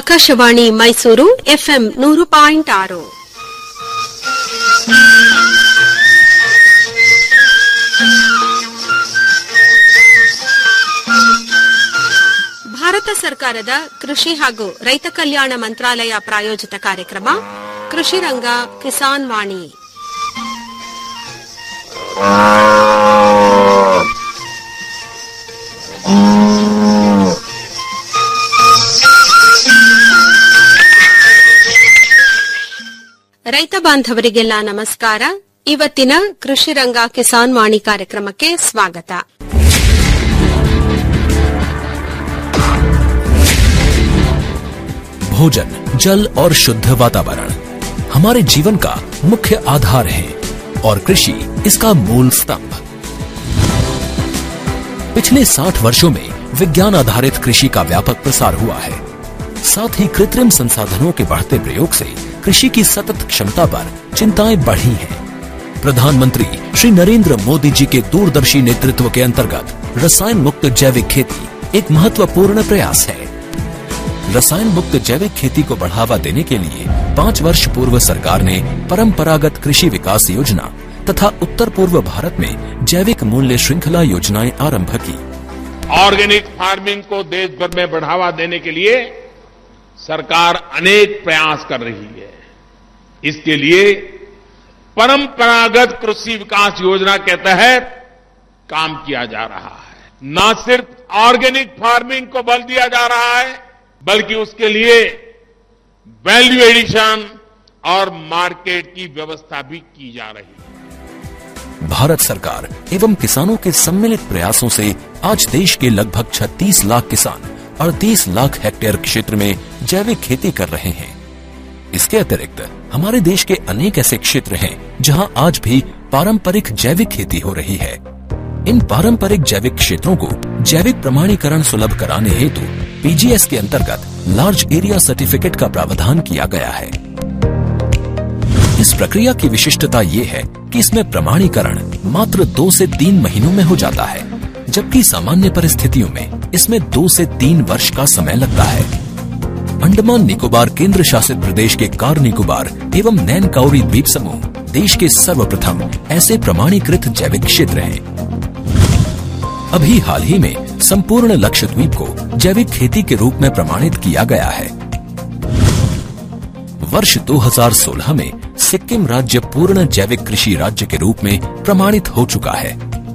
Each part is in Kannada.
ಆಕಾಶವಾಣಿ ಮೈಸೂರು ಎಫ್ಎಂ ನೂರು ಪಾಯಿಂಟ್ ಆರು ಭಾರತ ಸರ್ಕಾರದ ಕೃಷಿ ಹಾಗೂ ರೈತ ಕಲ್ಯಾಣ ಮಂತ್ರಾಲಯ ಪ್ರಾಯೋಜಿತ ಕಾರ್ಯಕ್ರಮ ಕೃಷಿ ರಂಗ ಕಿಸಾನ್ ವಾಣಿ ರೈತ ಬಾಂಧವರಿಗೆಲ್ಲ ನಮಸ್ಕಾರ ಇವತ್ತಿನ ಕೃಷಿ ರಂಗ ಕಿಸಾನ್ ವಾಣಿ ಕಾರ್ಯಕ್ರಮಕ್ಕೆ ಸ್ವಾಗತ भोजन जल और शुद्ध वातावरण हमारे जीवन का मुख्य आधार है और कृषि इसका मूल स्तंभ पिछले 60 वर्षों में विज्ञान आधारित कृषि का व्यापक प्रसार हुआ है साथ ही कृत्रिम संसाधनों के बढ़ते प्रयोग से कृषि की सतत क्षमता पर चिंताएं बढ़ी हैं। प्रधानमंत्री श्री नरेंद्र मोदी जी के दूरदर्शी नेतृत्व के अंतर्गत रसायन मुक्त जैविक खेती एक महत्वपूर्ण प्रयास है रसायन मुक्त जैविक खेती को बढ़ावा देने के लिए पाँच वर्ष पूर्व सरकार ने परंपरागत कृषि विकास योजना तथा उत्तर पूर्व भारत में जैविक मूल्य श्रृंखला योजनाएं आरंभ की ऑर्गेनिक फार्मिंग को देश भर में बढ़ावा देने के लिए सरकार अनेक प्रयास कर रही है इसके लिए परंपरागत कृषि विकास योजना के तहत काम किया जा रहा है न सिर्फ ऑर्गेनिक फार्मिंग को बल दिया जा रहा है बल्कि उसके लिए वैल्यू एडिशन और मार्केट की व्यवस्था भी की जा रही है भारत सरकार एवं किसानों के सम्मिलित प्रयासों से आज देश के लगभग 36 लाख किसान 38 लाख हेक्टेयर क्षेत्र में जैविक खेती कर रहे हैं इसके अतिरिक्त हमारे देश के अनेक ऐसे क्षेत्र हैं जहां आज भी पारंपरिक जैविक खेती हो रही है इन पारंपरिक जैविक क्षेत्रों को जैविक प्रमाणीकरण सुलभ कराने हेतु पीजीएस के अंतर्गत लार्ज एरिया सर्टिफिकेट का प्रावधान किया गया है इस प्रक्रिया की विशिष्टता ये है कि इसमें प्रमाणीकरण मात्र दो से तीन महीनों में हो जाता है जबकि सामान्य परिस्थितियों में इसमें दो से तीन वर्ष का समय लगता है अंडमान निकोबार केंद्र शासित प्रदेश के कार निकोबार एवं नैन काउरी द्वीप समूह देश के सर्वप्रथम ऐसे प्रमाणीकृत जैविक क्षेत्र हैं अभी हाल ही में संपूर्ण लक्षद्वीप को जैविक खेती के रूप में प्रमाणित किया गया है वर्ष 2016 में सिक्किम राज्य पूर्ण जैविक कृषि राज्य के रूप में प्रमाणित हो चुका है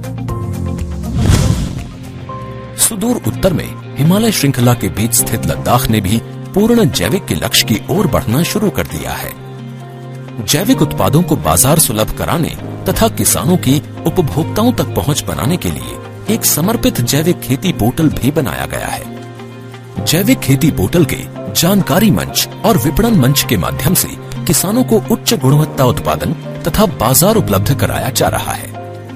सुदूर उत्तर में हिमालय श्रृंखला के बीच स्थित लद्दाख ने भी पूर्ण जैविक के लक्ष्य की ओर बढ़ना शुरू कर दिया है जैविक उत्पादों को बाजार सुलभ कराने तथा किसानों की उपभोक्ताओं तक पहुंच बनाने के लिए एक समर्पित जैविक खेती पोर्टल भी बनाया गया है जैविक खेती पोर्टल के जानकारी मंच और विपणन मंच के माध्यम से किसानों को उच्च गुणवत्ता उत्पादन तथा बाजार उपलब्ध कराया जा रहा है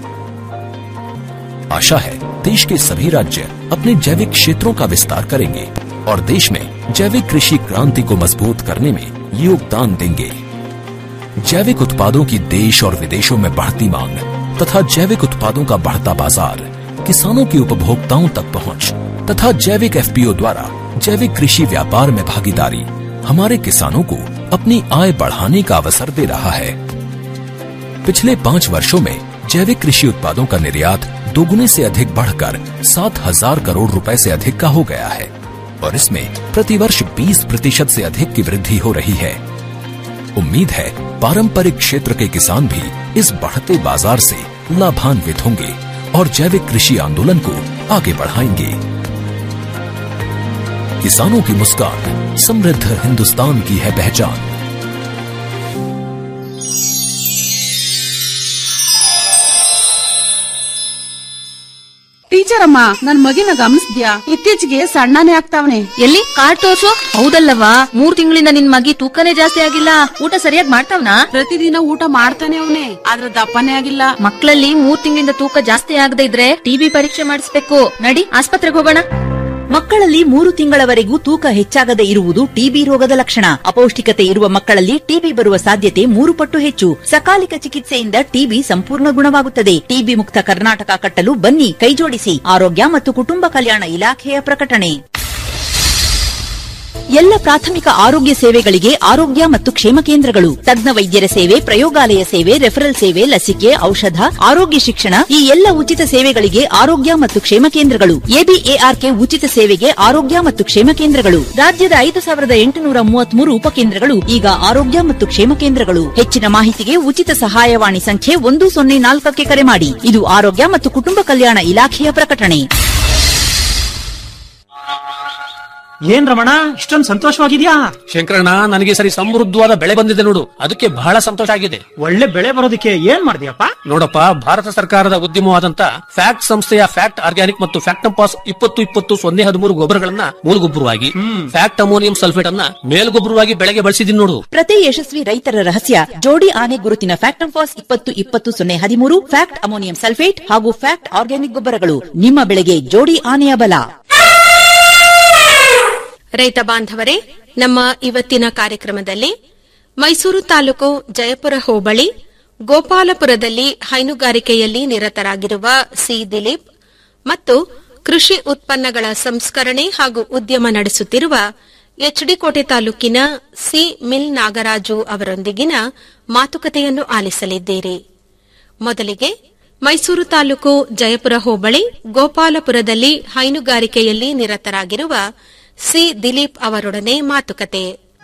आशा है देश के सभी राज्य अपने जैविक क्षेत्रों का विस्तार करेंगे और देश में जैविक कृषि क्रांति को मजबूत करने में योगदान देंगे जैविक उत्पादों की देश और विदेशों में बढ़ती मांग तथा जैविक उत्पादों का बढ़ता बाजार किसानों की उपभोक्ताओं तक पहुंच तथा जैविक एफपीओ द्वारा जैविक कृषि व्यापार में भागीदारी हमारे किसानों को अपनी आय बढ़ाने का अवसर दे रहा है पिछले पाँच वर्षों में जैविक कृषि उत्पादों का निर्यात दोगुने से अधिक बढ़कर सात हजार करोड़ रुपए से अधिक का हो गया है और इसमें प्रतिवर्ष 20 प्रतिशत से अधिक की वृद्धि हो रही है उम्मीद है पारंपरिक क्षेत्र के किसान भी इस बढ़ते बाजार से लाभान्वित होंगे और जैविक कृषि आंदोलन को आगे बढ़ाएंगे किसानों की मुस्कान समृद्ध हिंदुस्तान की है पहचान ಟೀಚರ್ ಅಮ್ಮ ನನ್ ಮಗಿನ ಗಮನಿಸ್ದ್ಯಾ ಇತ್ತೀಚೆಗೆ ಸಣ್ಣನೇ ಆಗ್ತಾವನೆ ಎಲ್ಲಿ ಕಾರ್ಡ್ ತೋರ್ಸು ಹೌದಲ್ಲವಾ ಮೂರ್ ತಿಂಗಳಿಂದ ನಿನ್ ಮಗಿ ತೂಕನೇ ಜಾಸ್ತಿ ಆಗಿಲ್ಲ ಊಟ ಸರಿಯಾಗಿ ಮಾಡ್ತಾವ್ನಾ ಪ್ರತಿದಿನ ಊಟ ಮಾಡ್ತಾನೆ ಅವನೇ ಆದ್ರ ದಪ್ಪನೇ ಆಗಿಲ್ಲ ಮಕ್ಕಳಲ್ಲಿ ಮೂರ್ ತಿಂಗಳಿಂದ ತೂಕ ಜಾಸ್ತಿ ಆಗದೆ ಇದ್ರೆ ಟಿಬಿ ಪರೀಕ್ಷೆ ಮಾಡಿಸ್ಬೇಕು ನಡಿ ಆಸ್ಪತ್ರೆಗೆ ಹೋಗೋಣ ಮಕ್ಕಳಲ್ಲಿ ಮೂರು ತಿಂಗಳವರೆಗೂ ತೂಕ ಹೆಚ್ಚಾಗದೆ ಇರುವುದು ಟಿಬಿ ರೋಗದ ಲಕ್ಷಣ ಅಪೌಷ್ಟಿಕತೆ ಇರುವ ಮಕ್ಕಳಲ್ಲಿ ಟಿಬಿ ಬರುವ ಸಾಧ್ಯತೆ ಮೂರು ಪಟ್ಟು ಹೆಚ್ಚು ಸಕಾಲಿಕ ಚಿಕಿತ್ಸೆಯಿಂದ ಟಿಬಿ ಸಂಪೂರ್ಣ ಗುಣವಾಗುತ್ತದೆ ಟಿಬಿ ಮುಕ್ತ ಕರ್ನಾಟಕ ಕಟ್ಟಲು ಬನ್ನಿ ಕೈಜೋಡಿಸಿ ಆರೋಗ್ಯ ಮತ್ತು ಕುಟುಂಬ ಕಲ್ಯಾಣ ಇಲಾಖೆಯ ಪ್ರಕಟಣೆ ಎಲ್ಲ ಪ್ರಾಥಮಿಕ ಆರೋಗ್ಯ ಸೇವೆಗಳಿಗೆ ಆರೋಗ್ಯ ಮತ್ತು ಕ್ಷೇಮ ಕೇಂದ್ರಗಳು ತಜ್ಞ ವೈದ್ಯರ ಸೇವೆ ಪ್ರಯೋಗಾಲಯ ಸೇವೆ ರೆಫರಲ್ ಸೇವೆ ಲಸಿಕೆ ಔಷಧ ಆರೋಗ್ಯ ಶಿಕ್ಷಣ ಈ ಎಲ್ಲ ಉಚಿತ ಸೇವೆಗಳಿಗೆ ಆರೋಗ್ಯ ಮತ್ತು ಕ್ಷೇಮ ಕೇಂದ್ರಗಳು ಎಬಿಎಆರ್ಕೆ ಉಚಿತ ಸೇವೆಗೆ ಆರೋಗ್ಯ ಮತ್ತು ಕ್ಷೇಮ ಕೇಂದ್ರಗಳು ರಾಜ್ಯದ ಐದು ಸಾವಿರದ ಎಂಟುನೂರ ಮೂವತ್ಮೂರು ಉಪಕೇಂದ್ರಗಳು ಈಗ ಆರೋಗ್ಯ ಮತ್ತು ಕ್ಷೇಮ ಕೇಂದ್ರಗಳು ಹೆಚ್ಚಿನ ಮಾಹಿತಿಗೆ ಉಚಿತ ಸಹಾಯವಾಣಿ ಸಂಖ್ಯೆ ಒಂದು ಸೊನ್ನೆ ನಾಲ್ಕಕ್ಕೆ ಕರೆ ಮಾಡಿ ಇದು ಆರೋಗ್ಯ ಮತ್ತು ಕುಟುಂಬ ಕಲ್ಯಾಣ ಇಲಾಖೆಯ ಪ್ರಕಟಣೆ ಏನ್ ರಮಣ ಇಷ್ಟೊಂದು ಸಂತೋಷವಾಗಿದ್ಯಾ ಶಂಕರಣ್ಣ ನನಗೆ ಸರಿ ಸಮೃದ್ಧವಾದ ಬೆಳೆ ಬಂದಿದೆ ನೋಡು ಅದಕ್ಕೆ ಬಹಳ ಸಂತೋಷ ಆಗಿದೆ ಒಳ್ಳೆ ಬೆಳೆ ಬರೋದಕ್ಕೆ ಏನ್ ಮಾಡಿದ್ಯಪ್ಪ ನೋಡಪ್ಪ ಭಾರತ ಸರ್ಕಾರದ ಉದ್ಯಮವಾದಂತ ಫ್ಯಾಕ್ಟ್ ಸಂಸ್ಥೆಯ ಫ್ಯಾಕ್ಟ್ ಆರ್ಗ್ಯಾನಿಕ್ ಮತ್ತು ಫ್ಯಾಕ್ಟಂಪಾಸ್ ಇಪ್ಪತ್ತು ಇಪ್ಪತ್ತು ಸೊನ್ನೆ ಹದಿಮೂರು ಗೊಬ್ಬರಗಳನ್ನ ಮೂಲಗೊಬ್ಬರವಾಗಿ ಫ್ಯಾಕ್ಟ್ ಅಮೋನಿಯಂ ಸಲ್ಫೇಟ್ ಅನ್ನ ಮೇಲ್ಗೊಬ್ಬರವಾಗಿ ಬೆಳೆಗೆ ಬಳಸಿದೀನಿ ನೋಡು ಪ್ರತಿ ಯಶಸ್ವಿ ರೈತರ ರಹಸ್ಯ ಜೋಡಿ ಆನೆ ಗುರುತಿನ ಫ್ಯಾಕ್ಟ್ ಫಾಸ್ ಇಪ್ಪತ್ತು ಇಪ್ಪತ್ತು ಸೊನ್ನೆ ಹದಿಮೂರು ಫ್ಯಾಕ್ಟ್ ಅಮೋನಿಯಂ ಸಲ್ಫೇಟ್ ಹಾಗೂ ಫ್ಯಾಕ್ಟ್ ಆರ್ಗ್ಯಾನಿಕ್ ಗೊಬ್ಬರಗಳು ನಿಮ್ಮ ಬೆಳೆಗೆ ಜೋಡಿ ಆನೆಯ ಬಲ ರೈತ ಬಾಂಧವರೇ ನಮ್ಮ ಇವತ್ತಿನ ಕಾರ್ಯಕ್ರಮದಲ್ಲಿ ಮೈಸೂರು ತಾಲೂಕು ಜಯಪುರ ಹೋಬಳಿ ಗೋಪಾಲಪುರದಲ್ಲಿ ಹೈನುಗಾರಿಕೆಯಲ್ಲಿ ನಿರತರಾಗಿರುವ ಸಿ ದಿಲೀಪ್ ಮತ್ತು ಕೃಷಿ ಉತ್ಪನ್ನಗಳ ಸಂಸ್ಕರಣೆ ಹಾಗೂ ಉದ್ಯಮ ನಡೆಸುತ್ತಿರುವ ಎಚ್ಡಿಕೋಟೆ ತಾಲೂಕಿನ ಸಿ ಮಿಲ್ ನಾಗರಾಜು ಅವರೊಂದಿಗಿನ ಮಾತುಕತೆಯನ್ನು ಆಲಿಸಲಿದ್ದೀರಿ ಮೊದಲಿಗೆ ಮೈಸೂರು ತಾಲೂಕು ಜಯಪುರ ಹೋಬಳಿ ಗೋಪಾಲಪುರದಲ್ಲಿ ಹೈನುಗಾರಿಕೆಯಲ್ಲಿ ನಿರತರಾಗಿರುವ ಸಿ ದಿಲೀಪ್ ಅವರೊಡನೆ ಮಾತುಕತೆ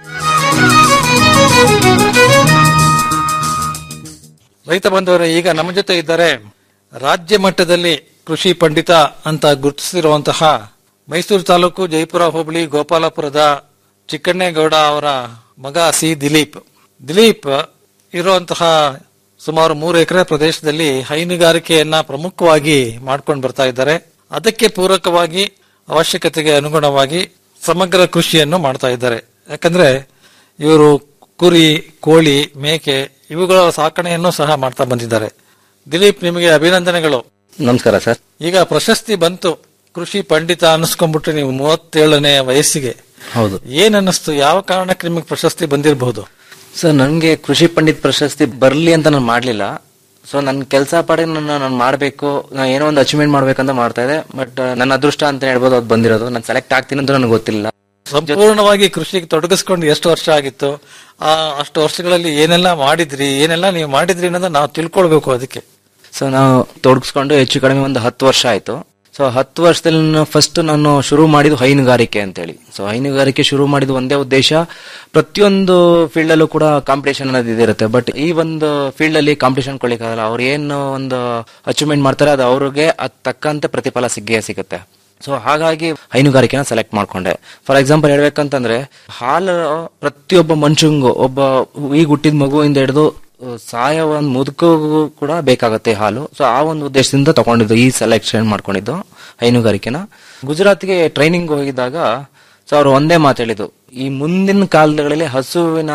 ರೈತ ಬಂಧುವರೇ ಈಗ ನಮ್ಮ ಜೊತೆ ಇದ್ದಾರೆ ರಾಜ್ಯ ಮಟ್ಟದಲ್ಲಿ ಕೃಷಿ ಪಂಡಿತ ಅಂತ ಗುರುತಿಸಿರುವಂತಹ ಮೈಸೂರು ತಾಲೂಕು ಜಯಪುರ ಹೋಬಳಿ ಗೋಪಾಲಪುರದ ಚಿಕ್ಕಣ್ಣೇಗೌಡ ಅವರ ಮಗ ಸಿ ದಿಲೀಪ್ ದಿಲೀಪ್ ಇರುವಂತಹ ಸುಮಾರು ಮೂರು ಎಕರೆ ಪ್ರದೇಶದಲ್ಲಿ ಹೈನುಗಾರಿಕೆಯನ್ನ ಪ್ರಮುಖವಾಗಿ ಮಾಡ್ಕೊಂಡು ಬರ್ತಾ ಇದ್ದಾರೆ ಅದಕ್ಕೆ ಪೂರಕವಾಗಿ ಅವಶ್ಯಕತೆಗೆ ಅನುಗುಣವಾಗಿ ಸಮಗ್ರ ಕೃಷಿಯನ್ನು ಮಾಡ್ತಾ ಇದ್ದಾರೆ ಯಾಕಂದ್ರೆ ಇವರು ಕುರಿ ಕೋಳಿ ಮೇಕೆ ಇವುಗಳ ಸಾಕಣೆಯನ್ನು ಸಹ ಮಾಡ್ತಾ ಬಂದಿದ್ದಾರೆ ದಿಲೀಪ್ ನಿಮಗೆ ಅಭಿನಂದನೆಗಳು ನಮಸ್ಕಾರ ಸರ್ ಈಗ ಪ್ರಶಸ್ತಿ ಬಂತು ಕೃಷಿ ಪಂಡಿತ ಅನ್ನಿಸ್ಕೊಂಡ್ಬಿಟ್ರೆ ನೀವು ಮೂವತ್ತೇಳನೇ ವಯಸ್ಸಿಗೆ ಹೌದು ಏನ್ ಅನ್ನಿಸ್ತು ಯಾವ ಕಾರಣಕ್ಕೆ ನಿಮಗೆ ಪ್ರಶಸ್ತಿ ಬಂದಿರಬಹುದು ಸರ್ ನನಗೆ ಕೃಷಿ ಪಂಡಿತ್ ಪ್ರಶಸ್ತಿ ಬರ್ಲಿ ಅಂತ ನಾನು ಮಾಡ್ಲಿಲ್ಲ ಸೊ ನನ್ನ ಕೆಲಸ ಪಾಡಿ ನನ್ನ ನಾನು ಮಾಡಬೇಕು ನಾನು ಏನೋ ಒಂದು ಅಚೀವ್ಮೆಂಟ್ ಮಾಡ್ಬೇಕಂತ ಮಾಡ್ತಾ ಇದ್ದೆ ಬಟ್ ನನ್ನ ಅದೃಷ್ಟ ಅಂತ ಹೇಳ್ಬೋದು ಅದು ಬಂದಿರೋದು ನಾನು ಸೆಲೆಕ್ಟ್ ಆಗ್ತೀನಿ ಅಂತ ನನಗೆ ಗೊತ್ತಿಲ್ಲ ಸಂಪೂರ್ಣವಾಗಿ ಕೃಷಿಗೆ ತೊಡಗಿಸ್ಕೊಂಡು ಎಷ್ಟು ವರ್ಷ ಆಗಿತ್ತು ಆ ಅಷ್ಟು ವರ್ಷಗಳಲ್ಲಿ ಏನೆಲ್ಲ ಮಾಡಿದ್ರಿ ಏನೆಲ್ಲ ನೀವು ಮಾಡಿದ್ರಿ ಅನ್ನೋದು ನಾವು ತಿಳ್ಕೊಳ್ಬೇಕು ಅದಕ್ಕೆ ಸೊ ನಾವು ತೊಡಗಿಸ್ಕೊಂಡು ಹೆಚ್ಚು ಕಡಿಮೆ ಒಂದು ಹತ್ತು ವರ್ಷ ಆಯ್ತು ಸೊ ಹತ್ತು ವರ್ಷದಲ್ಲಿ ಫಸ್ಟ್ ನಾನು ಶುರು ಮಾಡಿದ್ದು ಹೈನುಗಾರಿಕೆ ಅಂತೇಳಿ ಸೊ ಹೈನುಗಾರಿಕೆ ಶುರು ಮಾಡಿದ ಒಂದೇ ಉದ್ದೇಶ ಪ್ರತಿಯೊಂದು ಫೀಲ್ಡ್ ಅಲ್ಲೂ ಕೂಡ ಕಾಂಪಿಟೇಷನ್ ಅನ್ನೋದು ಇದಿರುತ್ತೆ ಬಟ್ ಈ ಒಂದು ಫೀಲ್ಡ್ ಅಲ್ಲಿ ಕಾಂಪಿಟೇಷನ್ ಕೊಡ್ಲಿಕ್ಕಾಗಲ್ಲ ಅವ್ರು ಏನು ಒಂದು ಅಚೀವ್ಮೆಂಟ್ ಮಾಡ್ತಾರೆ ಅದು ಅವ್ರಿಗೆ ಅದ್ ತಕ್ಕಂತೆ ಪ್ರತಿಫಲ ಸಿಕ್ಕೇ ಸಿಗುತ್ತೆ ಸೊ ಹಾಗಾಗಿ ಹೈನುಗಾರಿಕೆನ ಸೆಲೆಕ್ಟ್ ಮಾಡ್ಕೊಂಡೆ ಫಾರ್ ಎಕ್ಸಾಂಪಲ್ ಹೇಳ್ಬೇಕಂತಂದ್ರೆ ಹಾಲು ಪ್ರತಿಯೊಬ್ಬ ಮನುಷ್ಯಂಗೂ ಒಬ್ಬ ಈಗ ಹುಟ್ಟಿದ ಮಗುವಿಂದ ಹಿಡಿದು ಸಾಯ ಒಂದು ಮುದುಕಿಗೂ ಕೂಡ ಬೇಕಾಗತ್ತೆ ಹಾಲು ಸೊ ಆ ಒಂದು ಉದ್ದೇಶದಿಂದ ತಗೊಂಡಿದ್ದು ಈ ಸೆಲೆಕ್ಷನ್ ಮಾಡ್ಕೊಂಡಿದ್ದು ಹೈನುಗಾರಿಕೆನ ಗುಜರಾತ್ಗೆ ಟ್ರೈನಿಂಗ್ ಹೋಗಿದ್ದಾಗ ಸೊ ಅವ್ರು ಒಂದೇ ಮಾತು ಹೇಳಿದ್ದು ಈ ಮುಂದಿನ ಕಾಲಗಳಲ್ಲಿ ಹಸುವಿನ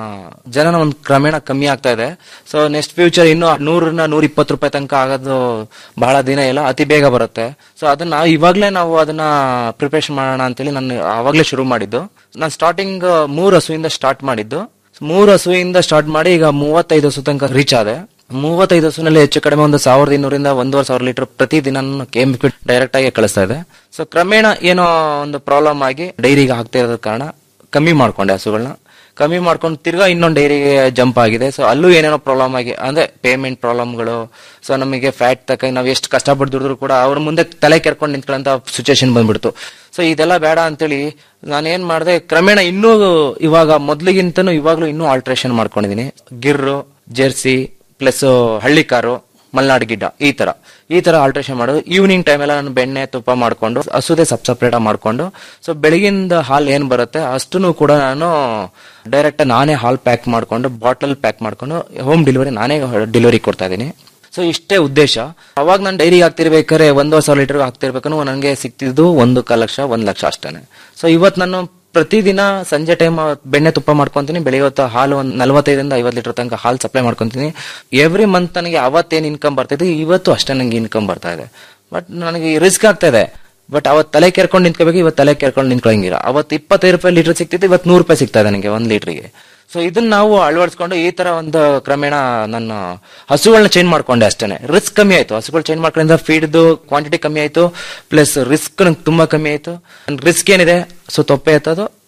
ಜನನ ಒಂದು ಕ್ರಮೇಣ ಕಮ್ಮಿ ಆಗ್ತಾ ಇದೆ ಸೊ ನೆಕ್ಸ್ಟ್ ಫ್ಯೂಚರ್ ಇನ್ನು ನೂರನ್ನ ನೂರ ಇಪ್ಪತ್ತು ರೂಪಾಯಿ ತನಕ ಆಗೋದು ಬಹಳ ದಿನ ಇಲ್ಲ ಅತಿ ಬೇಗ ಬರುತ್ತೆ ಸೊ ಅದನ್ನ ಇವಾಗ್ಲೇ ನಾವು ಅದನ್ನ ಪ್ರಿಪರೇಷನ್ ಮಾಡೋಣ ಅಂತೇಳಿ ನಾನು ಆವಾಗ್ಲೇ ಶುರು ಮಾಡಿದ್ದು ನಾನು ಸ್ಟಾರ್ಟಿಂಗ್ ಮೂರು ಹಸುವಿಂದ ಸ್ಟಾರ್ಟ್ ಮಾಡಿದ್ದು ಮೂರು ಹಸುವಿಂದ ಸ್ಟಾರ್ಟ್ ಮಾಡಿ ಈಗ ಮೂವತ್ತೈದು ಹಸು ತನಕ ರೀಚ್ ಆದೆ ಮೂವತ್ತೈದು ಹಸುನಲ್ಲಿ ಹೆಚ್ಚು ಕಡಿಮೆ ಒಂದು ಸಾವಿರದ ಇನ್ನೂರಿಂದ ಒಂದೂವರೆ ಸಾವಿರ ಲೀಟರ್ ಪ್ರತಿದಿನ ಕೆಎಂಪಿ ಡೈರೆಕ್ಟ್ ಆಗಿ ಕಳಿಸ್ತಾ ಇದೆ ಸೊ ಕ್ರಮೇಣ ಏನೋ ಒಂದು ಪ್ರಾಬ್ಲಮ್ ಆಗಿ ಡೈರಿಗೆ ಹಾಕ್ತಾ ಇರೋದ ಕಾರಣ ಕಮ್ಮಿ ಮಾಡ್ಕೊಂಡೆ ಹಸುಗಳನ್ನ ಕಮ್ಮಿ ಮಾಡ್ಕೊಂಡು ತಿರ್ಗಾ ಇನ್ನೊಂದು ಡೈರಿಗೆ ಜಂಪ್ ಆಗಿದೆ ಸೊ ಅಲ್ಲೂ ಏನೇನೋ ಪ್ರಾಬ್ಲಮ್ ಆಗಿ ಅಂದ್ರೆ ಪೇಮೆಂಟ್ ಪ್ರಾಬ್ಲಮ್ಗಳು ಸೊ ನಮಗೆ ಫ್ಯಾಟ್ ತಕ್ಕ ನಾವು ಎಷ್ಟು ಕಷ್ಟಪಟ್ಟು ದುಡಿದ್ರು ಕೂಡ ಅವ್ರ ಮುಂದೆ ತಲೆ ಕೆರ್ಕೊಂಡು ನಿಂತ್ಕೊಳ್ಳೋಂತ ಸಿಚುವೇಶನ್ ಬಂದ್ಬಿಡ್ತು ಸೊ ಇದೆಲ್ಲ ಬೇಡ ಅಂತೇಳಿ ನಾನೇನ್ ಮಾಡಿದೆ ಕ್ರಮೇಣ ಇನ್ನೂ ಇವಾಗ ಮೊದ್ಲಿಗಿಂತನೂ ಇವಾಗ್ಲೂ ಇನ್ನೂ ಆಲ್ಟ್ರೇಷನ್ ಮಾಡ್ಕೊಂಡಿದೀನಿ ಗಿರ್ರು ಜೆರ್ಸಿ ಪ್ಲಸ್ ಹಳ್ಳಿ ಕಾರು ಮಲ್ನಾಡ್ ಗಿಡ್ಡ ಈ ತರ ಈ ತರ ಆಲ್ಟ್ರೇಷನ್ ಮಾಡೋದು ಈವ್ನಿಂಗ್ ಟೈಮ್ ಎಲ್ಲ ನಾನು ಬೆಣ್ಣೆ ತುಪ್ಪ ಮಾಡ್ಕೊಂಡು ಹಸುದೆ ಸಪ್ ಸಪ್ರೇಟ್ ಮಾಡ್ಕೊಂಡು ಸೊ ಬೆಳಗಿಂದ ಹಾಲು ಏನ್ ಬರುತ್ತೆ ಅಷ್ಟನ್ನು ಕೂಡ ನಾನು ಡೈರೆಕ್ಟ್ ನಾನೇ ಹಾಲ್ ಪ್ಯಾಕ್ ಮಾಡ್ಕೊಂಡು ಬಾಟಲ್ ಪ್ಯಾಕ್ ಮಾಡ್ಕೊಂಡು ಹೋಮ್ ಡೆಲಿವರಿ ನಾನೇ ಡೆಲಿವರಿ ಕೊಡ್ತಾ ಇದೀನಿ ಸೊ ಇಷ್ಟೇ ಉದ್ದೇಶ ಅವಾಗ ನಾನು ಡೈರಿಗೆ ಹಾಕ್ತಿರ್ಬೇಕಾದ್ರೆ ಒಂದೂವರೆ ಸಾವಿರ ಲೀಟರ್ ಹಾಕ್ತಿರ್ಬೇಕು ನನಗೆ ಸಿಕ್ತಿದ್ದು ಒಂದು ಕಾಲ್ ಲಕ್ಷ ಒಂದ್ ಲಕ್ಷ ಅಷ್ಟೇನೆ ಸೊ ಇವತ್ತು ನಾನು ಪ್ರತಿದಿನ ಸಂಜೆ ಟೈಮ್ ಬೆಣ್ಣೆ ತುಪ್ಪ ಮಾಡ್ಕೊಂತೀನಿ ಬೆಳಿಗ್ಗೆ ಹೊತ್ತು ಹಾಲು ಒಂದು ನಲವತ್ತೈದರಿಂದ ಐವತ್ತು ಲೀಟರ್ ತನಕ ಹಾಲು ಸಪ್ಲೈ ಮಾಡ್ಕೊಂತೀನಿ ಎವ್ರಿ ಮಂತ್ ನನಗೆ ಅವತ್ತೇನು ಇನ್ಕಮ್ ಬರ್ತಿದೆ ಇವತ್ತು ಅಷ್ಟೇ ನನಗೆ ಇನ್ಕಮ್ ಬರ್ತಾ ಇದೆ ಬಟ್ ನನಗೆ ರಿಸ್ಕ್ ಆಗ್ತಾ ಇದೆ ಬಟ್ ಅವತ್ ತಲೆ ಕೆರ್ಕೊಂಡು ನಿಂತ್ಕೋಬೇಕು ಇವತ್ತು ತಲೆ ಕೆರ್ಕೊಂಡು ನಿಂತ್ಕೊಳ್ಳಂಗಿಲ್ಲ ಅವತ್ತು ಇಪ್ಪತ್ತೈದು ರೂಪಾಯಿ ಲೀಟರ್ ಸಿಕ್ತಿತ್ತು ಇವತ್ತು ನೂರು ರೂಪಾಯಿ ಸಿಗ್ತಾ ಇದೆ ನನಗೆ ಒಂದ್ ಲೀಟರ್ಗೆ ಸೊ ಇದನ್ನ ನಾವು ಅಳವಡಿಸ್ಕೊಂಡು ಈ ತರ ಒಂದು ಕ್ರಮೇಣ ನನ್ನ ಹಸುಗಳನ್ನ ಚೇಂಜ್ ಮಾಡ್ಕೊಂಡೆ ಅಷ್ಟೇನೆ ರಿಸ್ಕ್ ಕಮ್ಮಿ ಆಯ್ತು ಹಸುಗಳು ಚೇಂಜ್ ಮಾಡ್ಕೊಂಡ್ರೆ ಫೀಡ್ದು ಕ್ವಾಂಟಿಟಿ ಕಮ್ಮಿ ಆಯ್ತು ಪ್ಲಸ್ ರಿಸ್ಕ್ ನಂಗೆ ತುಂಬಾ ಕಮ್ಮಿ ಆಯ್ತು ರಿಸ್ಕ್ ಏನಿದೆ ಸೊ ತೊಪ್ಪೆ ಎತ್ತೋದು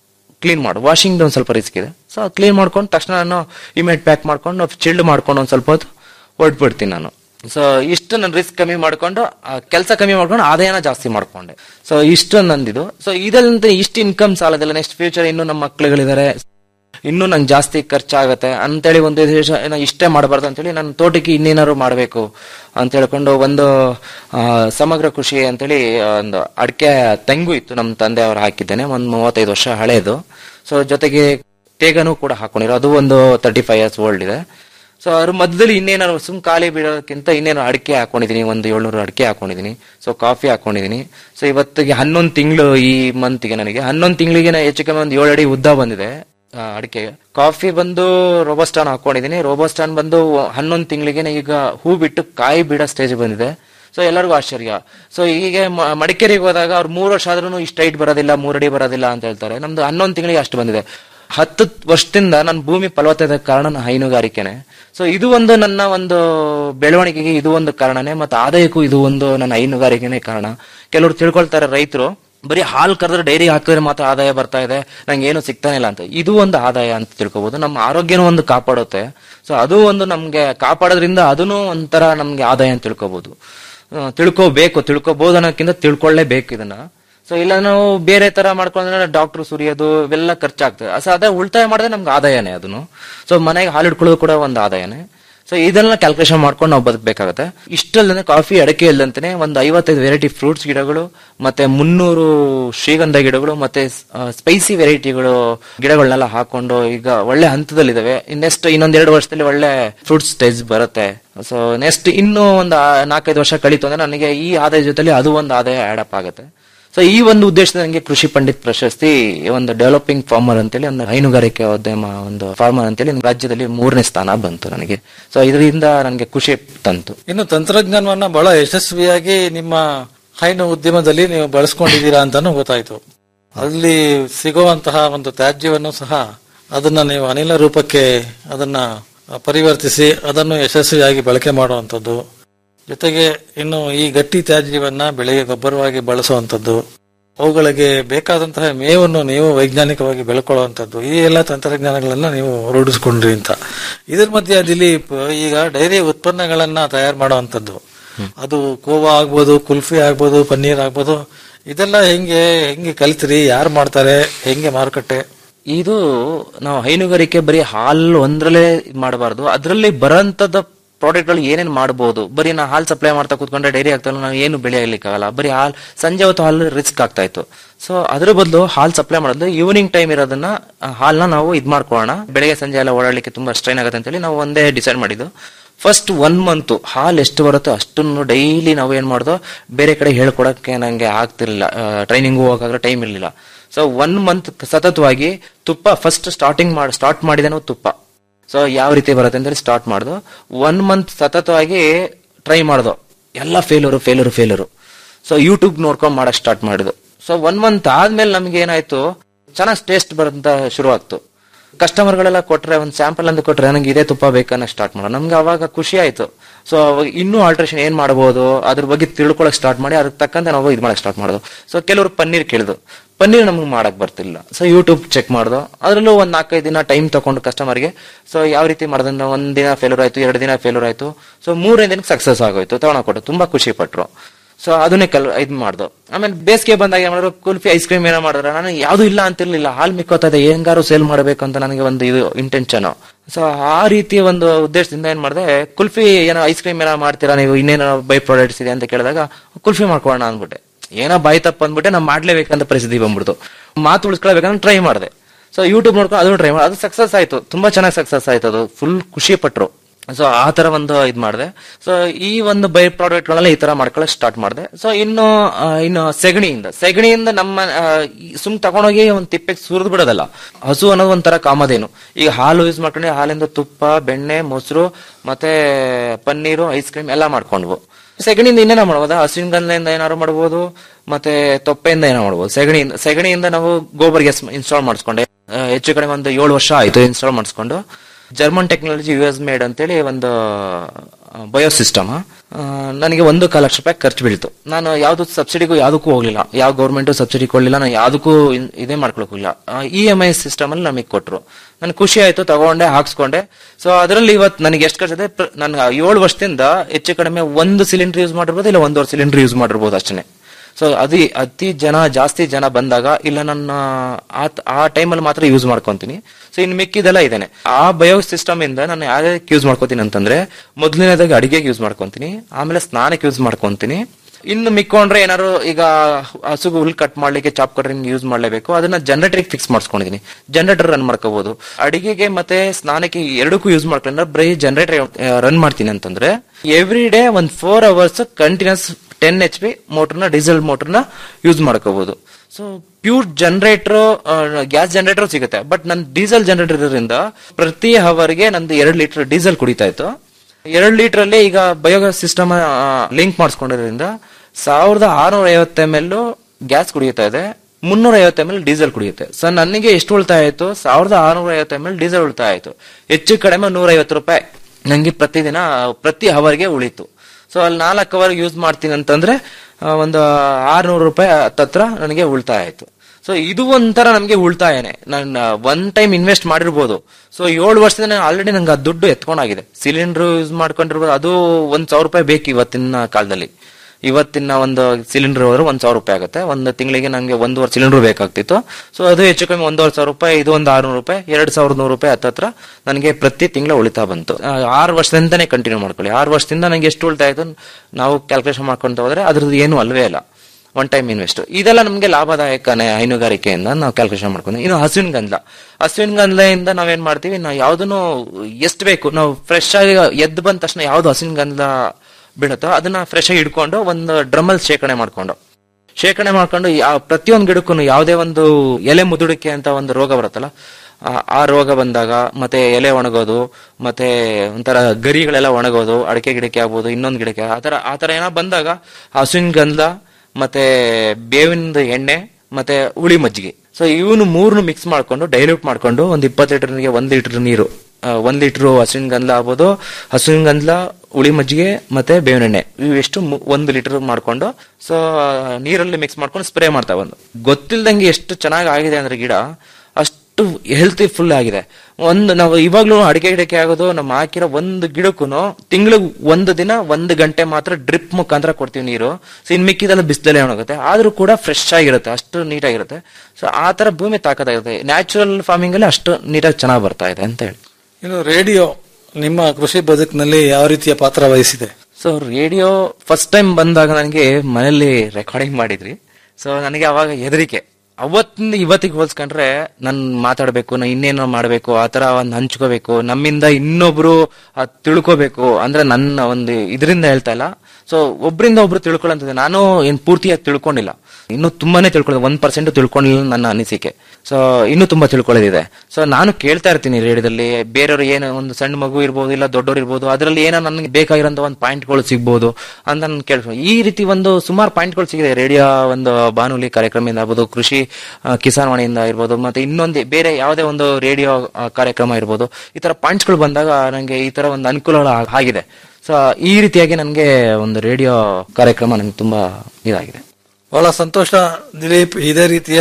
ಕ್ಲೀನ್ ಮಾಡು ವಾಷಿಂಗ್ ಒಂದು ಸ್ವಲ್ಪ ರಿಸ್ಕ್ ಇದೆ ಸೊ ಕ್ಲೀನ್ ಮಾಡ್ಕೊಂಡು ತಕ್ಷಣ ನಾನು ಇಮೇಟ್ ಪ್ಯಾಕ್ ಮಾಡ್ಕೊಂಡು ಚಿಲ್ಡ್ ಮಾಡ್ಕೊಂಡು ಒಂದು ಸ್ವಲ್ಪ ಹೊತ್ತು ಹೊರಟ್ಬಿಡ್ತೀನಿ ನಾನು ಸೊ ಇಷ್ಟು ನಾನು ರಿಸ್ಕ್ ಕಮ್ಮಿ ಮಾಡ್ಕೊಂಡು ಕೆಲಸ ಕಮ್ಮಿ ಮಾಡ್ಕೊಂಡು ಆದಾಯನ ಜಾಸ್ತಿ ಮಾಡ್ಕೊಂಡೆ ಸೊ ಇಷ್ಟು ನಂದಿದು ಸೊ ಇದಲ್ಲಂತ ಇಷ್ಟು ಇನ್ಕಮ್ ಸಾಲದಿಲ್ಲ ನೆಕ್ಸ್ಟ್ ಫ್ಯೂಚರ್ ಇನ್ನು ನಮ್ಮ ಮಕ್ಳುಗಳಿದ್ದಾರೆ ಇನ್ನೂ ನಂಗೆ ಜಾಸ್ತಿ ಖರ್ಚಾಗತ್ತೆ ಅಂತೇಳಿ ಒಂದು ದೇಶ ಏನೋ ಇಷ್ಟೇ ಮಾಡಬಾರ್ದು ಅಂತೇಳಿ ನಾನು ತೋಟಕ್ಕೆ ಇನ್ನೇನಾದ್ರು ಮಾಡಬೇಕು ಅಂತ ಹೇಳ್ಕೊಂಡು ಒಂದು ಆ, ಸಮಗ್ರ ಕೃಷಿ ಅಂತೇಳಿ ಒಂದು ಅಡಿಕೆ ತೆಂಗು ಇತ್ತು ನಮ್ಮ ತಂದೆ ಅವರು ಹಾಕಿದ್ದೇನೆ ಒಂದು ಮೂವತ್ತೈದು ವರ್ಷ ಹಳೇದು ಸೊ ಜೊತೆಗೆ ತೇಗನೂ ಕೂಡ ಹಾಕೊಂಡಿರೋ ಅದು ಒಂದು ತರ್ಟಿ ಫೈವ್ ಇಯರ್ಸ್ ಓಲ್ಡ್ ಇದೆ ಸೊ ಅದ್ರ ಮಧ್ಯದಲ್ಲಿ ಇನ್ನೇನಾದ್ರು ಸುಮ್ ಖಾಲಿ ಬಿಡೋದಕ್ಕಿಂತ ಇನ್ನೇನು ಅಡಿಕೆ ಹಾಕೊಂಡಿದೀನಿ ಒಂದು ಏಳ್ನೂರು ಅಡಿಕೆ ಹಾಕೊಂಡಿದೀನಿ ಸೊ ಕಾಫಿ ಹಾಕೊಂಡಿದೀನಿ ಸೊ ಇವತ್ತಿಗೆ ಹನ್ನೊಂದು ತಿಂಗಳು ಈ ಮಂತ್ಗೆ ನನಗೆ ಹನ್ನೊಂದು ತಿಂಗಳಿಗೆ ಹೆಚ್ಚು ಕಮ್ಮಿ ಒಂದು ಏಳು ಅಡಿ ಉದ್ದ ಬಂದಿದೆ ಆ, ಅಡಿಕೆ ಕಾಫಿ ಬಂದು ರೋಬೋಸ್ಟಾನ್ ಹಾಕೊಂಡಿದೀನಿ ರೋಬೋಸ್ಟಾನ್ ಬಂದು ಹನ್ನೊಂದು ತಿಂಗಳಿಗೆ ಈಗ ಹೂ ಬಿಟ್ಟು ಕಾಯಿ ಬಿಡೋ ಸ್ಟೇಜ್ ಬಂದಿದೆ ಸೊ ಎಲ್ಲರಿಗೂ ಆಶ್ಚರ್ಯ ಸೊ ಹೀಗೆ ಮ- ಮಡಿಕೇರಿಗೆ ಹೋದಾಗ ಅವ್ರು ಮೂರು ವರ್ಷ ಆದ್ರೂ ಇಷ್ಟು ಹೈಟ್ ಬರೋದಿಲ್ಲ ಮೂರಡಿ ಬರೋದಿಲ್ಲ ಅಂತ ಹೇಳ್ತಾರೆ ನಮ್ದು ಹನ್ನೊಂದು ತಿಂಗಳಿಗೆ ಅಷ್ಟು ಬಂದಿದೆ ಹತ್ತು ವರ್ಷದಿಂದ ನನ್ನ ಭೂಮಿ ಫಲವತ್ತದ ಕಾರಣ ನನ್ನ ಹೈನುಗಾರಿಕೆನೆ ಸೊ ಇದು ಒಂದು ನನ್ನ ಒಂದು ಬೆಳವಣಿಗೆಗೆ ಇದು ಒಂದು ಕಾರಣನೇ ಮತ್ತೆ ಆದಾಯಕ್ಕೂ ಇದು ಒಂದು ನನ್ನ ಹೈನುಗಾರಿಕೆನೇ ಕಾರಣ ಕೆಲವರು ತಿಳ್ಕೊಳ್ತಾರೆ ರೈತರು ಬರೀ ಹಾಲು ಕರೆದ್ರೆ ಡೈರಿ ಹಾಕಿದ್ರೆ ಮಾತ್ರ ಆದಾಯ ಬರ್ತಾ ಇದೆ ನಂಗೆ ಏನು ಸಿಗ್ತಾನೆ ಇಲ್ಲ ಅಂತ ಇದು ಒಂದು ಆದಾಯ ಅಂತ ತಿಳ್ಕೊಬಹುದು ನಮ್ಮ ಆರೋಗ್ಯನೂ ಒಂದು ಕಾಪಾಡುತ್ತೆ ಸೊ ಅದು ಒಂದು ನಮ್ಗೆ ಕಾಪಾಡೋದ್ರಿಂದ ಅದನ್ನು ಒಂಥರ ನಮ್ಗೆ ಆದಾಯ ಅಂತ ತಿಳ್ಕೊಬಹುದು ಆ, ತಿಳ್ಕೊಬೇಕು ತಿಳ್ಕೊಬಹುದು ಅನ್ನೋಕ್ಕಿಂತ ತಿಳ್ಕೊಳ್ಳೇಬೇಕು ಇದನ್ನ ಸೊ ಇಲ್ಲ ನಾವು ಬೇರೆ ತರ ಮಾಡ್ಕೊಂಡ್ರೆ ಡಾಕ್ಟರ್ ಸುರಿಯೋದು ಇವೆಲ್ಲ ಖರ್ಚಾಗ್ತದೆ ಸೊ ಅದೇ ಉಳಿತಾಯ ಮಾಡಿದ್ರೆ ನಮ್ಗೆ ಆದಾಯನೇ ಅದನ್ನು ಸೊ ಮನೆಗೆ ಹಾಲು ಇಟ್ಕೊಳ್ಳೋದು ಕೂಡ ಒಂದು ಆದಾಯನೇ ಸೊ ಇದನ್ನ ಕ್ಯಾಲ್ಕುಲೇಷನ್ ಮಾಡ್ಕೊಂಡು ನಾವು ಬದುಕಬೇಕಾಗತ್ತೆ ಇಷ್ಟಲ್ಲದೆ ಕಾಫಿ ಅಡಕೆ ಇಲ್ಲದಂತಾನೆ ಒಂದು ಐವತ್ತೈದು ವೆರೈಟಿ ಫ್ರೂಟ್ಸ್ ಗಿಡಗಳು ಮತ್ತೆ ಮುನ್ನೂರು ಶ್ರೀಗಂಧ ಗಿಡಗಳು ಮತ್ತೆ ಸ್ಪೈಸಿ ವೆರೈಟಿಗಳು ಗಿಡಗಳನ್ನೆಲ್ಲ ಹಾಕೊಂಡು ಈಗ ಒಳ್ಳೆ ಹಂತದಲ್ಲಿದ್ದಾವೆ ನೆಕ್ಸ್ಟ್ ಇನ್ನೊಂದೆರಡು ವರ್ಷದಲ್ಲಿ ಒಳ್ಳೆ ಫ್ರೂಟ್ ಸ್ಟೇಜ್ ಬರುತ್ತೆ ಸೊ ನೆಕ್ಸ್ಟ್ ಇನ್ನೂ ಒಂದು ಆ- ನಾಲ್ಕೈದು ವರ್ಷ ಕಳೀತು ಅಂದ್ರೆ ನನಗೆ ಈ ಆದಾಯ ಜೊತೆಲಿ ಅದು ಒಂದು ಆದಾಯ ಆಡ್ ಅಪ್ ಆಗುತ್ತೆ ಸೊ ಈ ಒಂದು ಉದ್ದೇಶದ ನನಗೆ ಕೃಷಿ ಪಂಡಿತ್ ಪ್ರಶಸ್ತಿ ಒಂದು ಡೆವಲಪಿಂಗ್ ಫಾರ್ಮರ್ ಅಂತೇಳಿ ಒಂದು ಹೈನುಗಾರಿಕೆ ಉದ್ಯಮ ಒಂದು ಫಾರ್ಮರ್ ಅಂತೇಳಿ ರಾಜ್ಯದಲ್ಲಿ ಮೂರನೇ ಸ್ಥಾನ ಬಂತು ನನಗೆ ಸೊ ಇದರಿಂದ ನನಗೆ ಖುಷಿ ತಂತು ಇನ್ನು ತಂತ್ರಜ್ಞಾನವನ್ನ ಬಹಳ ಯಶಸ್ವಿಯಾಗಿ ನಿಮ್ಮ ಹೈನು ಉದ್ಯಮದಲ್ಲಿ ನೀವು ಬಳಸ್ಕೊಂಡಿದ್ದೀರಾ ಅಂತಾನು ಗೊತ್ತಾಯ್ತು ಅಲ್ಲಿ ಸಿಗುವಂತಹ ಒಂದು ತ್ಯಾಜ್ಯವನ್ನು ಸಹ ಅದನ್ನ ನೀವು ಅನಿಲ ರೂಪಕ್ಕೆ ಅದನ್ನ ಪರಿವರ್ತಿಸಿ ಅದನ್ನು ಯಶಸ್ವಿಯಾಗಿ ಬಳಕೆ ಮಾಡುವಂಥದ್ದು ಜೊತೆಗೆ ಇನ್ನು ಈ ಗಟ್ಟಿ ತ್ಯಾಜ್ಯವನ್ನ ಬೆಳೆಗೆ ಗೊಬ್ಬರವಾಗಿ ಬಳಸುವಂಥದ್ದು ಅವುಗಳಿಗೆ ಬೇಕಾದಂತಹ ಮೇವನ್ನು ನೀವು ವೈಜ್ಞಾನಿಕವಾಗಿ ಬೆಳ್ಕೊಳ್ಳುವಂಥದ್ದು ಈ ಎಲ್ಲ ತಂತ್ರಜ್ಞಾನಗಳನ್ನ ನೀವು ರೂಢಿಸ್ಕೊಂಡ್ರಿ ಅಂತ ಇದ್ರ ಮಧ್ಯೆ ದಿಲೀಪ್ ಈಗ ಡೈರಿ ಉತ್ಪನ್ನಗಳನ್ನ ತಯಾರು ಮಾಡುವಂಥದ್ದು ಅದು ಕೋವಾ ಆಗ್ಬೋದು ಕುಲ್ಫಿ ಆಗ್ಬೋದು ಪನ್ನೀರ್ ಆಗ್ಬೋದು ಇದೆಲ್ಲ ಹೆಂಗೆ ಹೆಂಗೆ ಕಲಿತ್ರಿ ಯಾರು ಮಾಡ್ತಾರೆ ಹೆಂಗೆ ಮಾರುಕಟ್ಟೆ ಇದು ನಾವು ಹೈನುಗಾರಿಕೆ ಬರೀ ಹಾಲು ಒಂದ್ರಲ್ಲೇ ಮಾಡಬಾರ್ದು ಅದರಲ್ಲಿ ಬರೋಂಥದ್ದು ಪ್ರಾಡಕ್ಟ್ಗಳು ಏನೇನ್ ಮಾಡಬಹುದು ಬರೀ ನಾ ಹಾಲು ಸಪ್ಲೈ ಮಾಡ್ತಾ ಕೂತ್ಕೊಂಡ್ರೆ ಡೈರಿ ಆಗ್ತಾ ನಾವು ಏನು ಬೆಳೆಯಲಿಕ್ಕಾಗಲ್ಲ ಬರೀ ಹಾಲು ಸಂಜೆ ಹೊತ್ತು ಹಾಲು ರಿಸ್ಕ್ ಆಗ್ತಾ ಇತ್ತು ಸೊ ಅದ್ರ ಬದಲು ಹಾಲು ಸಪ್ಲೈ ಮಾಡೋದು ಈವ್ನಿಂಗ್ ಟೈಮ್ ಇರೋದನ್ನ ಆ ಹಾಲ್ನ ನಾವು ಇದ್ ಮಾಡ್ಕೊಳ್ಳೋಣ ಬೆಳಗ್ಗೆ ಸಂಜೆ ಎಲ್ಲ ಓಡಾಡ್ಲಿಕ್ಕೆ ತುಂಬಾ ಸ್ಟ್ರೈನ್ ಆಗುತ್ತೆ ಅಂತೇಳಿ ನಾವು ಒಂದೇ ಡಿಸೈಡ್ ಮಾಡಿದ್ದು ಫಸ್ಟ್ ಒನ್ ಮಂತ್ ಹಾಲು ಎಷ್ಟು ಬರುತ್ತೋ ಅಷ್ಟನ್ನು ಡೈಲಿ ನಾವು ಏನ್ ಮಾಡ್ದೋ ಬೇರೆ ಕಡೆ ಹೇಳ್ಕೊಡಕ್ಕೆ ನಂಗೆ ಆಗ್ತಿರ್ಲಿಲ್ಲ ಟ್ರೈನಿಂಗ್ ಹೋಗಾದ್ರೆ ಟೈಮ್ ಇರ್ಲಿಲ್ಲ ಸೊ ಒನ್ ಮಂತ್ ಸತತವಾಗಿ ತುಪ್ಪ ಫಸ್ಟ್ ಸ್ಟಾರ್ಟಿಂಗ್ ಮಾಡಿ ಸ್ಟಾರ್ಟ್ ಮಾಡಿದೆ ನಾವು ತುಪ್ಪ ಸೊ ಯಾವ ರೀತಿ ಬರುತ್ತೆ ಅಂತ ಸ್ಟಾರ್ಟ್ ಮಾಡ್ದು ಒನ್ ಮಂತ್ ಸತತವಾಗಿ ಟ್ರೈ ಮಾಡ್ದು ಎಲ್ಲ ಫೇಲರು ಫೇಲರು ಫೇಲರು ಸೊ ಯೂಟ್ಯೂಬ್ ನೋಡ್ಕೊಂಡ್ ಮಾಡಕ್ ಸ್ಟಾರ್ಟ್ ಮಾಡಿದ್ದು ಸೊ ಒನ್ ಮಂತ್ ಆದ್ಮೇಲೆ ನಮ್ಗೆ ಏನಾಯ್ತು ಚೆನ್ನಾಗಿ ಟೇಸ್ಟ್ ಬರಂತ ಶುರು ಆಗ್ತು ಕಸ್ಟಮರ್ಗಳೆಲ್ಲ ಕೊಟ್ರೆ ಒಂದು ಸ್ಯಾಂಪಲ್ ಅಂತ ಕೊಟ್ರೆ ನನಗೆ ಇದೇ ತುಪ್ಪ ಬೇಕನ್ನ ಸ್ಟಾರ್ಟ್ ಮಾಡೋ ನಮ್ಗೆ ಅವಾಗ ಖುಷಿ ಆಯ್ತು ಸೊ ಅವಾಗ ಇನ್ನೂ ಆಲ್ಟ್ರೇಷನ್ ಏನ್ ಮಾಡಬಹುದು ಅದ್ರ ಬಗ್ಗೆ ತಿಳ್ಕೊಳಕ್ ಸ್ಟಾರ್ಟ್ ಮಾಡಿ ಅದಕ್ಕೆ ತಕ್ಕಂತೆ ನಾವು ಇದು ಮಾಡಕ್ ಸ್ಟಾರ್ಟ್ ಮಾಡೋದು ಸೊ ಕೆಲವರು ಪನ್ನೀರ್ ಕೇಳಿದ್ರು ಪನ್ನೀರ್ ನಮ್ಗೆ ಮಾಡಕ್ ಬರ್ತಿಲ್ಲ ಸೊ ಯೂಟ್ಯೂಬ್ ಚೆಕ್ ಮಾಡ್ದು ಅದ್ರಲ್ಲೂ ಒಂದ್ ನಾಲ್ಕೈದು ದಿನ ಟೈಮ್ ತಗೊಂಡು ಕಸ್ಟಮರ್ಗೆ ಸೊ ಯಾವ ರೀತಿ ಮಾಡೋದಂದ್ರೆ ಒಂದ್ ದಿನ ಫೇಲ್ಯೂರ್ ಆಯ್ತು ಎರಡು ದಿನ ಫೇಲ್ಯೂರ್ ಆಯ್ತು ಸೊ ಮೂರನೇ ದಿನಕ್ಕೆ ಸಕ್ಸಸ್ ಆಗೋಯ್ತು ತಗೊಂಡೋಗ್ಕೊಟ್ಟು ತುಂಬಾ ಖುಷಿ ಪಟ್ರು ಸೊ ಅದನ್ನೇ ಕಲ್ ಇದ್ ಮಾಡ್ದು ಆಮೇಲೆ ಬೇಸಿಗೆ ಬಂದಾಗ ಏನ್ ಮಾಡಿದ್ರು ಕುಲ್ಫಿ ಐಸ್ ಕ್ರೀಮ್ ಏನೋ ಮಾಡಿದ್ರೆ ನಾನು ಯಾವ್ದು ಇಲ್ಲ ಅಂತಿರ್ಲಿಲ್ಲ ಹಾಲ್ ಮಿಕ್ಕೋತಾ ಇದೆ ಹೆಂಗಾರು ಸೇಲ್ ಮಾಡಬೇಕು ಅಂತ ನನಗೆ ಒಂದು ಇದು ಇಂಟೆನ್ಷನ್ ಸೊ ಆ ರೀತಿಯ ಒಂದು ಉದ್ದೇಶದಿಂದ ಏನ್ ಮಾಡಿದೆ ಕುಲ್ಫಿ ಏನೋ ಐಸ್ ಕ್ರೀಮ್ ಏನೋ ಮಾಡ್ತೀರಾ ನೀವು ಇನ್ನೇನೋ ಬೈ ಪ್ರಾಡಕ್ಟ್ಸ್ ಇದೆ ಅಂತ ಕೇಳಿದಾಗ ಕುಲ್ಫಿ ಮಾಡ್ಕೊಳ್ಳೋಣ ಅಂದ್ಬಿಟ್ಟೆ ಏನೋ ಬಾಯಿ ತಪ್ಪ ಅಂದ್ಬಿಟ್ಟೆ ನಾವು ಮಾಡ್ಲೇಬೇಕಂತ ಪರಿಸ್ಥಿತಿ ಬಂದ್ಬಿಡ್ತು ಮಾತು ಉಳಿಸ್ಕೊಳ್ಬೇಕಂತ ಟ್ರೈ ಮಾಡಿದೆ ಸೊ ಯೂಟ್ಯೂಬ್ ನೋಡ್ಕೊಂಡು ಅದನ್ನು ಟ್ರೈ ಮಾಡಿ ಅದು ಸಕ್ಸಸ್ ಆಯ್ತು ತುಂಬಾ ಚೆನ್ನಾಗಿ ಸಕ್ಸಸ್ ಆಯ್ತು ಅದು ಫುಲ್ ಖುಷಿ ಪಟ್ರು ಸೊ ಆ ತರ ಒಂದು ಇದ್ ಮಾಡಿದೆ ಸೊ ಈ ಒಂದು ಬೈ ಪ್ರಾಡಕ್ಟ್ ಗಳೆಲ್ಲ ಈ ತರ ಮಾಡ್ಕೊಳ್ಳಕ್ ಸ್ಟಾರ್ಟ್ ಮಾಡಿದೆ ಸೊ ಇನ್ನು ಆ, ಇನ್ನು ಸೆಗಣಿಯಿಂದ ಸೆಗಣಿಯಿಂದ ನಮ್ಮ ಆ, ಈ ಸುಮ್ ತಗೊಂಡೋಗಿ ಒಂದು ತಿಪ್ಪೆಗೆ ಸುರಿದು ಬಿಡೋದಲ್ಲ ಹಸು ಅನ್ನೋದು ಒಂಥರ ಕಾಮಧೇನು ಈಗ ಹಾಲು ಯೂಸ್ ಮಾಡ್ಕೊಂಡು ಹಾಲಿಂದ ತುಪ್ಪ ಬೆಣ್ಣೆ ಮೊಸರು ಮತ್ತೆ ಪನ್ನೀರು ಐಸ್ ಕ್ರೀಮ್ ಎಲ್ಲ ಮಾಡ್ಕೊಂಡ್ವು ಸೆಗಣಿಯಿಂದ ಇನ್ನೇನೋ ಮಾಡ್ಬೋದು ಹಸುವಿನ ಗಂಧದಿಂದ ಏನಾದ್ರು ಮಾಡ್ಬೋದು ಮತ್ತೆ ತೊಪ್ಪೆಯಿಂದ ಏನೋ ಮಾಡ್ಬೋದು ಸೆಗಣಿಯಿಂದ ಸೆಗಣಿಯಿಂದ ನಾವು ಗೋಬರ್ ಗ್ಯಾಸ್ ಇನ್ಸ್ಟಾಲ್ ಮಾಡಿಸ್ಕೊಂಡೆ ಆ, ಹೆಚ್ಚು ಕಡಿಮೆ ಒಂದು ಏಳು ವರ್ಷ ಆಯ್ತು ಇನ್ಸ್ಟಾಲ್ ಮಾಡಿಸ್ಕೊಂಡು German technology U S made ಅಂತೇಳಿ ಒಂದು ಬಯೋ ಸಿಸ್ಟಮ್ ನನಗೆ ಒಂದು ಕಾಲು ಲಕ್ಷ ರೂಪಾಯಿ ಖರ್ಚು ಬೀಳ್ತು ನಾನು ಯಾವ್ದು ಸಬ್ಸಿಡಿಗೂ ಯಾವ್ದಕ್ಕೂ ಹೋಗ್ಲಿಲ್ಲ ಯಾವ ಗೌರ್ಮೆಂಟ್ ಸಬ್ಸಿಡಿ ಕೊಡ್ಲಿಲ್ಲ ನಾನು ಯಾವ್ದಕ್ಕೂ ಇನ್- ಇದೇ ಮಾಡ್ಕೊಳಕ್ ಹೋಗಿಲ್ಲ ಇ ಎಂ ಐ ಸಿಸ್ಟಮ್ ಅಲ್ಲಿ ನಮಗೆ ಕೊಟ್ರು ನನ್ಗೆ ಖುಷಿ ಆಯ್ತು ತಗೊಂಡೆ ಹಾಕ್ಸ್ಕೊಂಡೆ ಸೊ ಅದರಲ್ಲಿ ಇವತ್ತು ನನಗೆ ಎಷ್ಟು ಖರ್ಚಿದೆ ನನ್ಗೆ ಏಳು ವರ್ಷದಿಂದ ಹೆಚ್ಚು ಕಡಿಮೆ ಒಂದು ಸಿಲಿಂಡರ್ ಯೂಸ್ ಮಾಡಿರ್ಬೋದು ಇಲ್ಲ ಒಂದೂವರೆ ಸಿಲಿಂಡರ್ ಯೂಸ್ ಮಾಡಿರ್ಬೋದು ಅಷ್ಟೇ ಸೊ ಅದು ಅತಿ ಜನ ಜಾಸ್ತಿ ಜನ ಬಂದಾಗ ಇಲ್ಲ ನನ್ನ ಆ- ಆ ಟೈಮಲ್ಲಿ ಮಾತ್ರ ಯೂಸ್ ಮಾಡ್ಕೊಂತೀನಿ ಸೊ ಇನ್ನು ಮಿಕ್ಕಿದೆಲ್ಲ ಇದೇನೆ ಆ ಬಯೋ ಸಿಸ್ಟಮ್ ಇಂದ ನಾನು ಯಾವ್ಯಾವ ಯೂಸ್ ಮಾಡ್ಕೊತೀನಿ ಅಂತಂದ್ರೆ ಮೊದಲನೇದಾಗಿ ಅಡಿಗೆಗೆ ಯೂಸ್ ಮಾಡ್ಕೊಂತೀನಿ ಆಮೇಲೆ ಸ್ನಾನಕ್ಕೆ ಯೂಸ್ ಮಾಡ್ಕೊಂತೀನಿ ಇನ್ನು ಮಿಕ್ಕೊಂಡ್ರೆ ಏನಾದ್ರು ಈಗ ಹಸುಗು ಹುಲ್ ಕಟ್ ಮಾಡ್ಲಿಕ್ಕೆ ಚಾಪ್ ಕಟ್ರಿಂಗ್ ಯೂಸ್ ಮಾಡ್ಲೇಬೇಕು ಅದನ್ನ ಜನರೇಟರ್ ಫಿಕ್ಸ್ ಮಾಡ್ಸ್ಕೊಂಡಿದೀನಿ ಜನರೇಟರ್ ರನ್ ಮಾಡ್ಕೋಬಹುದು ಅಡಿಗೆಗೆ ಮತ್ತೆ ಸ್ನಾನಕ್ಕೆ ಎರಡಕ್ಕೂ ಯೂಸ್ ಮಾಡ್ಕೊಂಡ್ರೆ ಬರೀ ಜನರೇಟರ್ ರನ್ ಮಾಡ್ತೀನಿ ಅಂತಂದ್ರೆ ಎವ್ರಿ ಡೇ ಒಂದ್ four hours continuous ten H P ಮೋಟರ್ನ ಡೀಸೆಲ್ ಮೋಟರ್ನ ಯೂಸ್ ಮಾಡ್ಕೋಬಹುದು so pure generator gas generator ಸಿಗುತ್ತೆ ಬಟ್ ನನ್ ಡೀಸೆಲ್ ಜನರೇಟರ್ ಇರೋದ್ರಿಂದ ಪ್ರತಿ ಅವರ್ಗೆ ನಂದು ಎರಡು ಲೀಟರ್ ಡೀಸೆಲ್ ಕುಡಿತಾ ಇತ್ತು ಎರಡು ಲೀಟರ್ ಅಲ್ಲಿ ಈಗ ಬಯೋಗ್ಯಾಸ್ ಸಿಸ್ಟಮ್ ಲಿಂಕ್ ಮಾಡಿಸ್ಕೊಂಡಿರೋದ್ರಿಂದ ಸಾವಿರದ ಆರ್ನೂರ ಐವತ್ತು ಎಮ್ ಎಲ್ ಗ್ಯಾಸ್ ಕುಡಿಯುತ್ತಾ ಇದೆ ಮುನ್ನೂರ ಐವತ್ತು ಎಮ್ ಎಲ್ ಡೀಸೆಲ್ ಕುಡಿಯುತ್ತೆ ಸೊ ನನಗೆ ಎಷ್ಟು ಉಳಿತಾಯ ಆಯ್ತು ಸಾವಿರದ ಆರ್ನೂರ ಐವತ್ತು ಎಮ್ ಎಲ್ ಡೀಸೆಲ್ ಉಳಿತಾಯ ಆಯ್ತು ಹೆಚ್ಚು ಕಡಿಮೆ ನೂರ ಐವತ್ತು ರೂಪಾಯಿ ನಂಗೆ ಪ್ರತಿದಿನ ಪ್ರತಿ ಅವರ್ಗೆ ಉಳಿತು ಸೊ ಅಲ್ಲಿ ನಾಲ್ಕು ಅವರ್ ಯೂಸ್ ಮಾಡ್ತೀನಿ ಅಂತಂದ್ರೆ ಆ, ಒಂದು ಆರ್ನೂರು ರೂಪಾಯಿ ಹತ್ತತ್ರ ನನಗೆ ಉಳಿತಾಯ ಆಯ್ತು ಸೊ ಇದು ಒಂಥರ ನಮಗೆ ಉಳಿತಾಯನೆ ನಾನು ಒನ್ ಟೈಮ್ ಇನ್ವೆಸ್ಟ್ ಮಾಡಿರ್ಬೋದು ಸೊ ಏಳು ವರ್ಷದಿಂದ ನಾನು ಆಲ್ರೆಡಿ ನಂಗೆ ಆ ದುಡ್ಡು ಎತ್ಕೊಂಡಾಗಿದೆ ಸಿಲಿಂಡರ್ ಯೂಸ್ ಮಾಡ್ಕೊಂಡಿರ್ಬೋದು ಅದು ಒಂದ್ ಸಾವಿರ ರೂಪಾಯಿ ಬೇಕು ಇವತ್ತಿನ ಕಾಲದಲ್ಲಿ ಇವತ್ತಿನ ಒಂದು ಸಿಲಿಂಡರ್ ಹೋದ್ರೆ ಒಂದ್ ಸಾವಿರ ರೂಪಾಯಿ ಆಗುತ್ತೆ ಒಂದು ತಿಂಗಳಿಗೆ ನಂಗೆ ಒಂದೂವರೆ ಸಿಲಿಂಡರ್ ಬೇಕಾಗ್ತಿತ್ತು ಸೊ ಅದು ಹೆಚ್ಚು ಕಮ್ಮಿ ಒಂದೂವರೆ ಸಾವಿರ ರೂಪಾಯಿ ಇದು ಒಂದು ಆರ್ನೂರು ರೂಪಾಯಿ ಎರಡ್ ಸಾವಿರದ ನೂರು ರೂಪಾಯಿ ಹತ್ತತ್ರ ನನಗೆ ಪ್ರತಿ ತಿಂಗಳ ಉಳಿತಾ ಬಂತು ಆ, ಆರು ವರ್ಷದಿಂದನೇ ಕಂಟಿನ್ಯೂ ಮಾಡ್ಕೊಳ್ಳಿ ಆರು ವರ್ಷದಿಂದ ನನಗೆ ಎಷ್ಟು ಉಳಿತಾಯ ಆಯ್ತು ನಾವು ಕ್ಯಾಲ್ಕುಲೇಷನ್ ಮಾಡ್ಕೊಂತ ಹೋದ್ರೆ ಅದ್ರದ್ದು ಏನು ಅಲ್ವೇ ಇಲ್ಲ ಒನ್ ಟೈಮ್ ಇನ್ವೆಸ್ಟ್ ಇದೆಲ್ಲ ನಮಗೆ ಲಾಭದಾಯಕನೇ ಹೈನುಗಾರಿಕೆಯಿಂದ ನಾವು ಕ್ಯಾಲ್ಕುಲೇಷನ್ ಮಾಡ್ಕೊಂಡು ಇನ್ನು ಹಸುವಿನ ಗಂಧ ಹಸುವಿನ ಗಂಧದಿಂದ ನಾವೇನ್ ಮಾಡ್ತೀವಿ ನಾವು ಯಾವ್ದನ್ನು ಎಷ್ಟು ಬೇಕು ನಾವು ಫ್ರೆಶ್ ಆಗಿ ಎದ್ದು ಬಂದ ತಕ್ಷಣ ಯಾವ್ದು ಹಸುವಿನ ಗಂಧ ಬೀಳುತ್ತೋ ಅದನ್ನ ಫ್ರೆಶ್ ಆಗಿ ಇಟ್ಕೊಂಡು ಒಂದು ಡ್ರಮ್ಮಲ್ಲಿ ಶೇಖರಣೆ ಮಾಡ್ಕೊಂಡು ಶೇಖರಣೆ ಮಾಡ್ಕೊಂಡು ಯಾವ ಪ್ರತಿಯೊಂದು ಗಿಡಕ್ಕೂ ಯಾವುದೇ ಒಂದು ಎಲೆ ಮುದುಡಿಕೆ ಅಂತ ಒಂದು ರೋಗ ಬರುತ್ತಲ್ಲ ಆ- ಆ ರೋಗ ಬಂದಾಗ ಮತ್ತೆ ಎಲೆ ಒಣಗೋದು ಮತ್ತೆ ಒಂಥರ ಗರಿಗಳೆಲ್ಲ ಒಣಗೋದು ಅಡಿಕೆ ಗಿಡಕ್ಕೆ ಆಗ್ಬೋದು ಇನ್ನೊಂದು ಗಿಡಕ್ಕೆ ಆತರ ಆತರ ಏನೋ ಬಂದಾಗ ಹಸುವಿನ ಗಂಧ ಮತ್ತೆ ಬೇವಿನ ಎಣ್ಣೆ ಮತ್ತೆ ಹುಳಿ ಮಜ್ಜಿಗೆ ಸೊ ಇವನು ಮೂರನ್ನು ಮಿಕ್ಸ್ ಮಾಡ್ಕೊಂಡು ಡೈಲ್ಯೂಟ್ ಮಾಡ್ಕೊಂಡು ಒಂದು ಇಪ್ಪತ್ತು ಲೀಟರ್ಗೆ ಒಂದ್ ಲೀಟರ್ ನೀರು ಆ, ಒಂದ್ ಲೀಟರ್ ಹಸುವಿನ ಗಂಧ ಆಗ್ಬೋದು ಹಸುವಿನ ಗಂಧ ಹುಳಿ ಮಜ್ಜಿಗೆ ಮತ್ತೆ ಬೇವಿನ ಎಣ್ಣೆ ಇವೆಷ್ಟು ಮು- ಒಂದು ಲೀಟರ್ ಮಾಡ್ಕೊಂಡು ಸೊ ನೀರಲ್ಲಿ ಮಿಕ್ಸ್ ಮಾಡ್ಕೊಂಡು ಸ್ಪ್ರೇ ಮಾಡ್ತಾ ಬಂದು ಗೊತ್ತಿಲ್ದಂಗೆ ಎಷ್ಟು ಚೆನ್ನಾಗಿ ಆಗಿದೆ ಅಂದ್ರೆ ಗಿಡ ಅಷ್ಟು ಹೆಲ್ತಿ ಫುಲ್ ಆಗಿದೆ ಒಂದು ನಾವು ಇವಾಗ್ಲೂ ಅಡಿಕೆ ಗಿಡಕ್ಕೆ ಆಗೋದು ನಮ್ಮ ಹಾಕಿರೋ ಒಂದು ಗಿಡಕ್ಕೂ ತಿಂಗಳಿಗೆ ಒಂದು ದಿನ ಒಂದು ಗಂಟೆ ಮಾತ್ರ ಡ್ರಿಪ್ ಮುಖಾಂತರ ಕೊಡ್ತೀವಿ ನೀರು ಸೊ ಇನ್ ಮಿಕ್ಕಿದೆಲ್ಲ ಬಿಸಿಲಲ್ಲೇ ಒಣಗುತ್ತೆ ಆದ್ರೂ ಕೂಡ ಫ್ರೆಶ್ ಆಗಿರುತ್ತೆ ಅಷ್ಟು ನೀಟಾಗಿರುತ್ತೆ ಸೊ ಆ ತರ ಭೂಮಿ ತಾಕತ್ತಾಗಿರುತ್ತೆ ನ್ಯಾಚುರಲ್ ಫಾರ್ಮಿಂಗ್ ಅಲ್ಲಿ ಅಷ್ಟು ನೀಟಾಗಿ ಚೆನ್ನಾಗಿ ಬರ್ತಾ ಇದೆ ಅಂತ ಹೇಳಿ ಇನ್ನು ರೇಡಿಯೋ ನಿಮ್ಮ ಕೃಷಿ ಬದುಕಿನಲ್ಲಿ ಯಾವ ರೀತಿಯ ಪಾತ್ರ ವಹಿಸಿದೆ ಸೊ ರೇಡಿಯೋ ಫಸ್ಟ್ ಟೈಮ್ ಬಂದಾಗ ನನಗೆ ಮನೆಯಲ್ಲಿ ರೆಕಾರ್ಡಿಂಗ್ ಮಾಡಿದ್ರಿ ಸೊ ನನಗೆ ಅವಾಗ ಹೆದರಿಕೆ ಅವತ್ತಿಂದ ಇವತ್ತಿಗೆ ಹೋಲ್ಸ್ಕೊಂಡ್ರೆ ನನ್ ಮಾತಾಡ್ಬೇಕು ನಾ ಇನ್ನೇನೋ ಮಾಡ್ಬೇಕು ಆ ತರ ಒಂದ್ ಹಂಚ್ಕೋಬೇಕು ನಮ್ಮಿಂದ ಇನ್ನೊಬ್ರು ಅದ್ ತಿಳ್ಕೋಬೇಕು ಅಂದ್ರೆ ನನ್ನ ಒಂದು ಇದರಿಂದ ಹೇಳ್ತಾ ಇಲ್ಲ ಸೊ ಒಬ್ರಿಂದ ಒಬ್ರು ತಿಳ್ಕೊಳ್ಳಂತದೆ ನಾನು ಏನ್ ಪೂರ್ತಿಯಾಗಿ ತಿಳ್ಕೊಂಡಿಲ್ಲ ಇನ್ನು ತುಂಬಾನೇ ತಿಳ್ಕೊಳ್ಳೋದು ಒಂದ್ ಪರ್ಸೆಂಟ್ ತಿಳ್ಕೊಂಡಿಲ್ಲ ನನ್ನ ಅನಿಸಿಕೆ ಸೊ ಇನ್ನೂ ತುಂಬಾ ತಿಳ್ಕೊಳ್ಳೋದಿದೆ ಸೊ ನಾನು ಕೇಳ್ತಾ ಇರ್ತೀನಿ ರೇಡಿಯೋದಲ್ಲಿ ಬೇರೆಯವ್ರು ಏನು ಒಂದು ಸಣ್ಣ ಮಗು ಇರ್ಬೋದು ಇಲ್ಲ ದೊಡ್ಡವ್ರು ಇರ್ಬೋದು ಅದರಲ್ಲಿ ಏನೋ ನನಗೆ ಬೇಕಾಗಿರೋಂಥ ಒಂದು ಪಾಯಿಂಟ್ಗಳು ಸಿಗ್ಬೋದು ಅಂತ ನಾನು ಕೇಳ್ತೀನಿ ಈ ರೀತಿ ಒಂದು ಸುಮಾರು ಪಾಯಿಂಟ್ಗಳು ಸಿಗಿದೆ ರೇಡಿಯೋ ಒಂದು ಬಾನುಲಿ ಕಾರ್ಯಕ್ರಮದಿಂದ ಆಗ್ಬೋದು ಕೃಷಿ ಆ, ಕಿಸಾನ್ ವಾಣಿಯಿಂದ ಇರ್ಬೋದು ಮತ್ತೆ ಇನ್ನೊಂದು ಬೇರೆ ಯಾವುದೇ ಒಂದು ರೇಡಿಯೋ ಆ, ಕಾರ್ಯಕ್ರಮ ಇರ್ಬೋದು ಈ ತರ ಪಾಯಿಂಟ್ಸ್ಗಳು ಬಂದಾಗ ನನಗೆ ಈ ತರ ಒಂದು ಅನುಕೂಲಗಳು ಆ- ಆಗಿದೆ ಸೊ ಈ ರೀತಿಯಾಗಿ ನನಗೆ ಒಂದು ರೇಡಿಯೋ ಕಾರ್ಯಕ್ರಮ ನನಗೆ ತುಂಬಾ ಇದಾಗಿದೆ ಬಹಳ ಸಂತೋಷ ದಿಲೀಪ್ ಇದೇ ರೀತಿಯ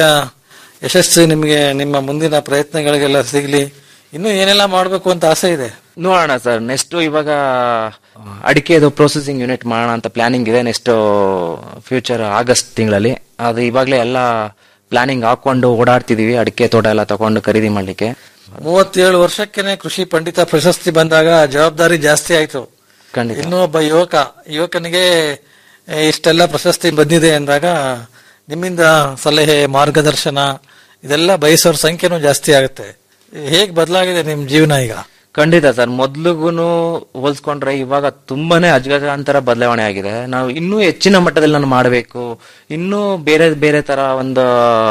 ಯಶಸ್ಸು ನಿಮಗೆ ನಿಮ್ಮ ಮುಂದಿನ ಪ್ರಯತ್ನಗಳಿಗೆಲ್ಲ ಸಿಗ್ಲಿ ಇನ್ನು ಏನೆಲ್ಲ ಮಾಡಬೇಕು ಅಂತ ಆಸೆ ಇದೆ ನೋಡೋಣ ಸರ್ ನೆಕ್ಸ್ಟ್ ಇವಾಗ ಅಡಿಕೆದು ಪ್ರೊಸೆಸಿಂಗ್ ಯೂನಿಟ್ ಮಾಡೋಣ ಅಂತ ಪ್ಲಾನಿಂಗ್ ಇದೆ ನೆಕ್ಸ್ಟ್ ಫ್ಯೂಚರ್ ಆಗಸ್ಟ್ ತಿಂಗಳಲ್ಲಿ ಅದು ಇವಾಗಲೇ ಎಲ್ಲ ಪ್ಲಾನಿಂಗ್ ಹಾಕೊಂಡು ಓಡಾಡ್ತಿದೀವಿ ಅಡಿಕೆ ತೋಟ ಎಲ್ಲ ತಗೊಂಡು ಖರೀದಿ ಮಾಡ್ಲಿಕ್ಕೆ ಮೂವತ್ತೇಳು ವರ್ಷಕ್ಕೆನೆ ಕೃಷಿ ಪಂಡಿತ ಪ್ರಶಸ್ತಿ ಬಂದಾಗ ಜವಾಬ್ದಾರಿ ಜಾಸ್ತಿ ಆಯ್ತು ಖಂಡಿತ ಇನ್ನು ಒಬ್ಬ ಯುವಕ ಯುವಕನಿಗೆ ಏ, ಇಷ್ಟೆಲ್ಲ ಪ್ರಶಸ್ತಿ ಬಂದಿದೆ ಅಂದಾಗ ನಿಮ್ಮಿಂದ ಸಲಹೆ ಮಾರ್ಗದರ್ಶನ ಇದೆಲ್ಲ ಬಯಸೋರ್ ಸಂಖ್ಯೆನೂ ಜಾಸ್ತಿ ಆಗುತ್ತೆ ಹೇಗ್ ಬದಲಾಗಿದೆ ನಿಮ್ ಜೀವನ ಈಗ ಖಂಡಿತ ಸರ್ ಮೊದ್ಲಿಗೂನು ಹೋಲ್ಸ್ಕೊಂಡ್ರೆ ಇವಾಗ ತುಂಬಾನೇ ಅಜಗಜಾಂತರ ಬದಲಾವಣೆ ಆಗಿದೆ ನಾವು ಇನ್ನೂ ಹೆಚ್ಚಿನ ಮಟ್ಟದಲ್ಲಿ ನಾನು ಮಾಡಬೇಕು ಇನ್ನೂ ಬೇರೆ ಬೇರೆ ತರ ಒಂದು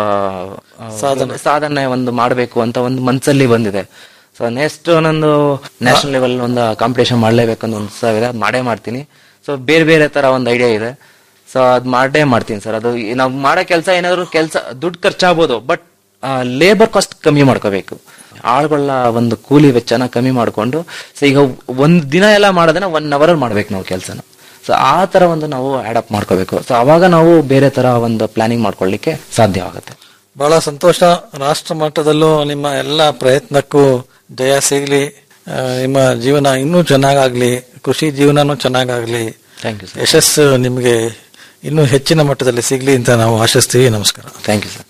ಆ, ಸಾಧನೆ. ಸಾಧನೆ ಒಂದು ಮಾಡಬೇಕು ಅಂತ ಒಂದು ಮನ್ಸಲ್ಲಿ ಬಂದಿದೆ ಸೊ ನೆಕ್ಸ್ಟ್ ನಂದು ನ್ಯಾಷನಲ್ ಲೆವೆಲ್ ಒಂದು ಕಾಂಪಿಟೇಷನ್ ಮಾಡ್ಲೇಬೇಕು ಅಂತ ಒಂದು ಇದೆ ಅದ್ ಮಾಡೇ ಮಾಡ್ತೀನಿ ಸೊ ಬೇರೆ ಬೇರೆ ತರ ಒಂದು ಐಡಿಯಾ ಇದೆ ಸೊ ಅದ್ ಮಾಡೇ ಮಾಡ್ತೀನಿ ಸರ್ ಅದು ಈ- ನಾವು ಮಾಡೋ ಕೆಲಸ ಏನಾದ್ರು ಕೆಲಸ ದುಡ್ಡು ಖರ್ಚಾಗ್ಬೋದು ಬಟ್ ಲೇಬರ್ ಕಾಸ್ಟ್ ಕಮ್ಮಿ ಮಾಡ್ಕೋಬೇಕು ಆಳುಗಳ ಒಂದು ಕೂಲಿ ವೆಚ್ಚನ ಕಮ್ಮಿ ಮಾಡಿಕೊಂಡು ಸೊ ಈಗ ಒಂದ್ ದಿನ ಎಲ್ಲ ಮಾಡೋದನ್ನ ಒನ್ ಅವರ್ ಮಾಡ್ಬೇಕು ನಾವು ಕೆಲಸನ ಸೊ ಆ ತರ ಒಂದು ನಾವು ಅಪ್ ಮಾಡ್ಕೋಬೇಕು ಸೊ ಅವಾಗ ನಾವು ಬೇರೆ ತರ ಒಂದು ಪ್ಲಾನಿಂಗ್ ಮಾಡ್ಕೊಳ್ಳಿಕ್ಕೆ ಸಾಧ್ಯವಾಗುತ್ತೆ ಬಹಳ ಸಂತೋಷ ರಾಷ್ಟ್ರ ಮಟ್ಟದಲ್ಲೂ ನಿಮ್ಮ ಎಲ್ಲ ಪ್ರಯತ್ನಕ್ಕೂ ಜಯ ಸಿಗ್ಲಿ ಆ, ನಿಮ್ಮ ಜೀವನ ಇನ್ನೂ ಚೆನ್ನಾಗಾಗ್ಲಿ ಕೃಷಿ ಜೀವನನೂ ಚೆನ್ನಾಗಾಗ್ಲಿ ಥ್ಯಾಂಕ್ ಯು ಸರ್ ಯಶಸ್ಸು ನಿಮಗೆ ಇನ್ನೂ ಹೆಚ್ಚಿನ ಮಟ್ಟದಲ್ಲಿ ಸಿಗ್ಲಿ ಅಂತ ನಾವು ಆಶಿಸ್ತೀವಿ ನಮಸ್ಕಾರ ಥ್ಯಾಂಕ್ ಯು ಸರ್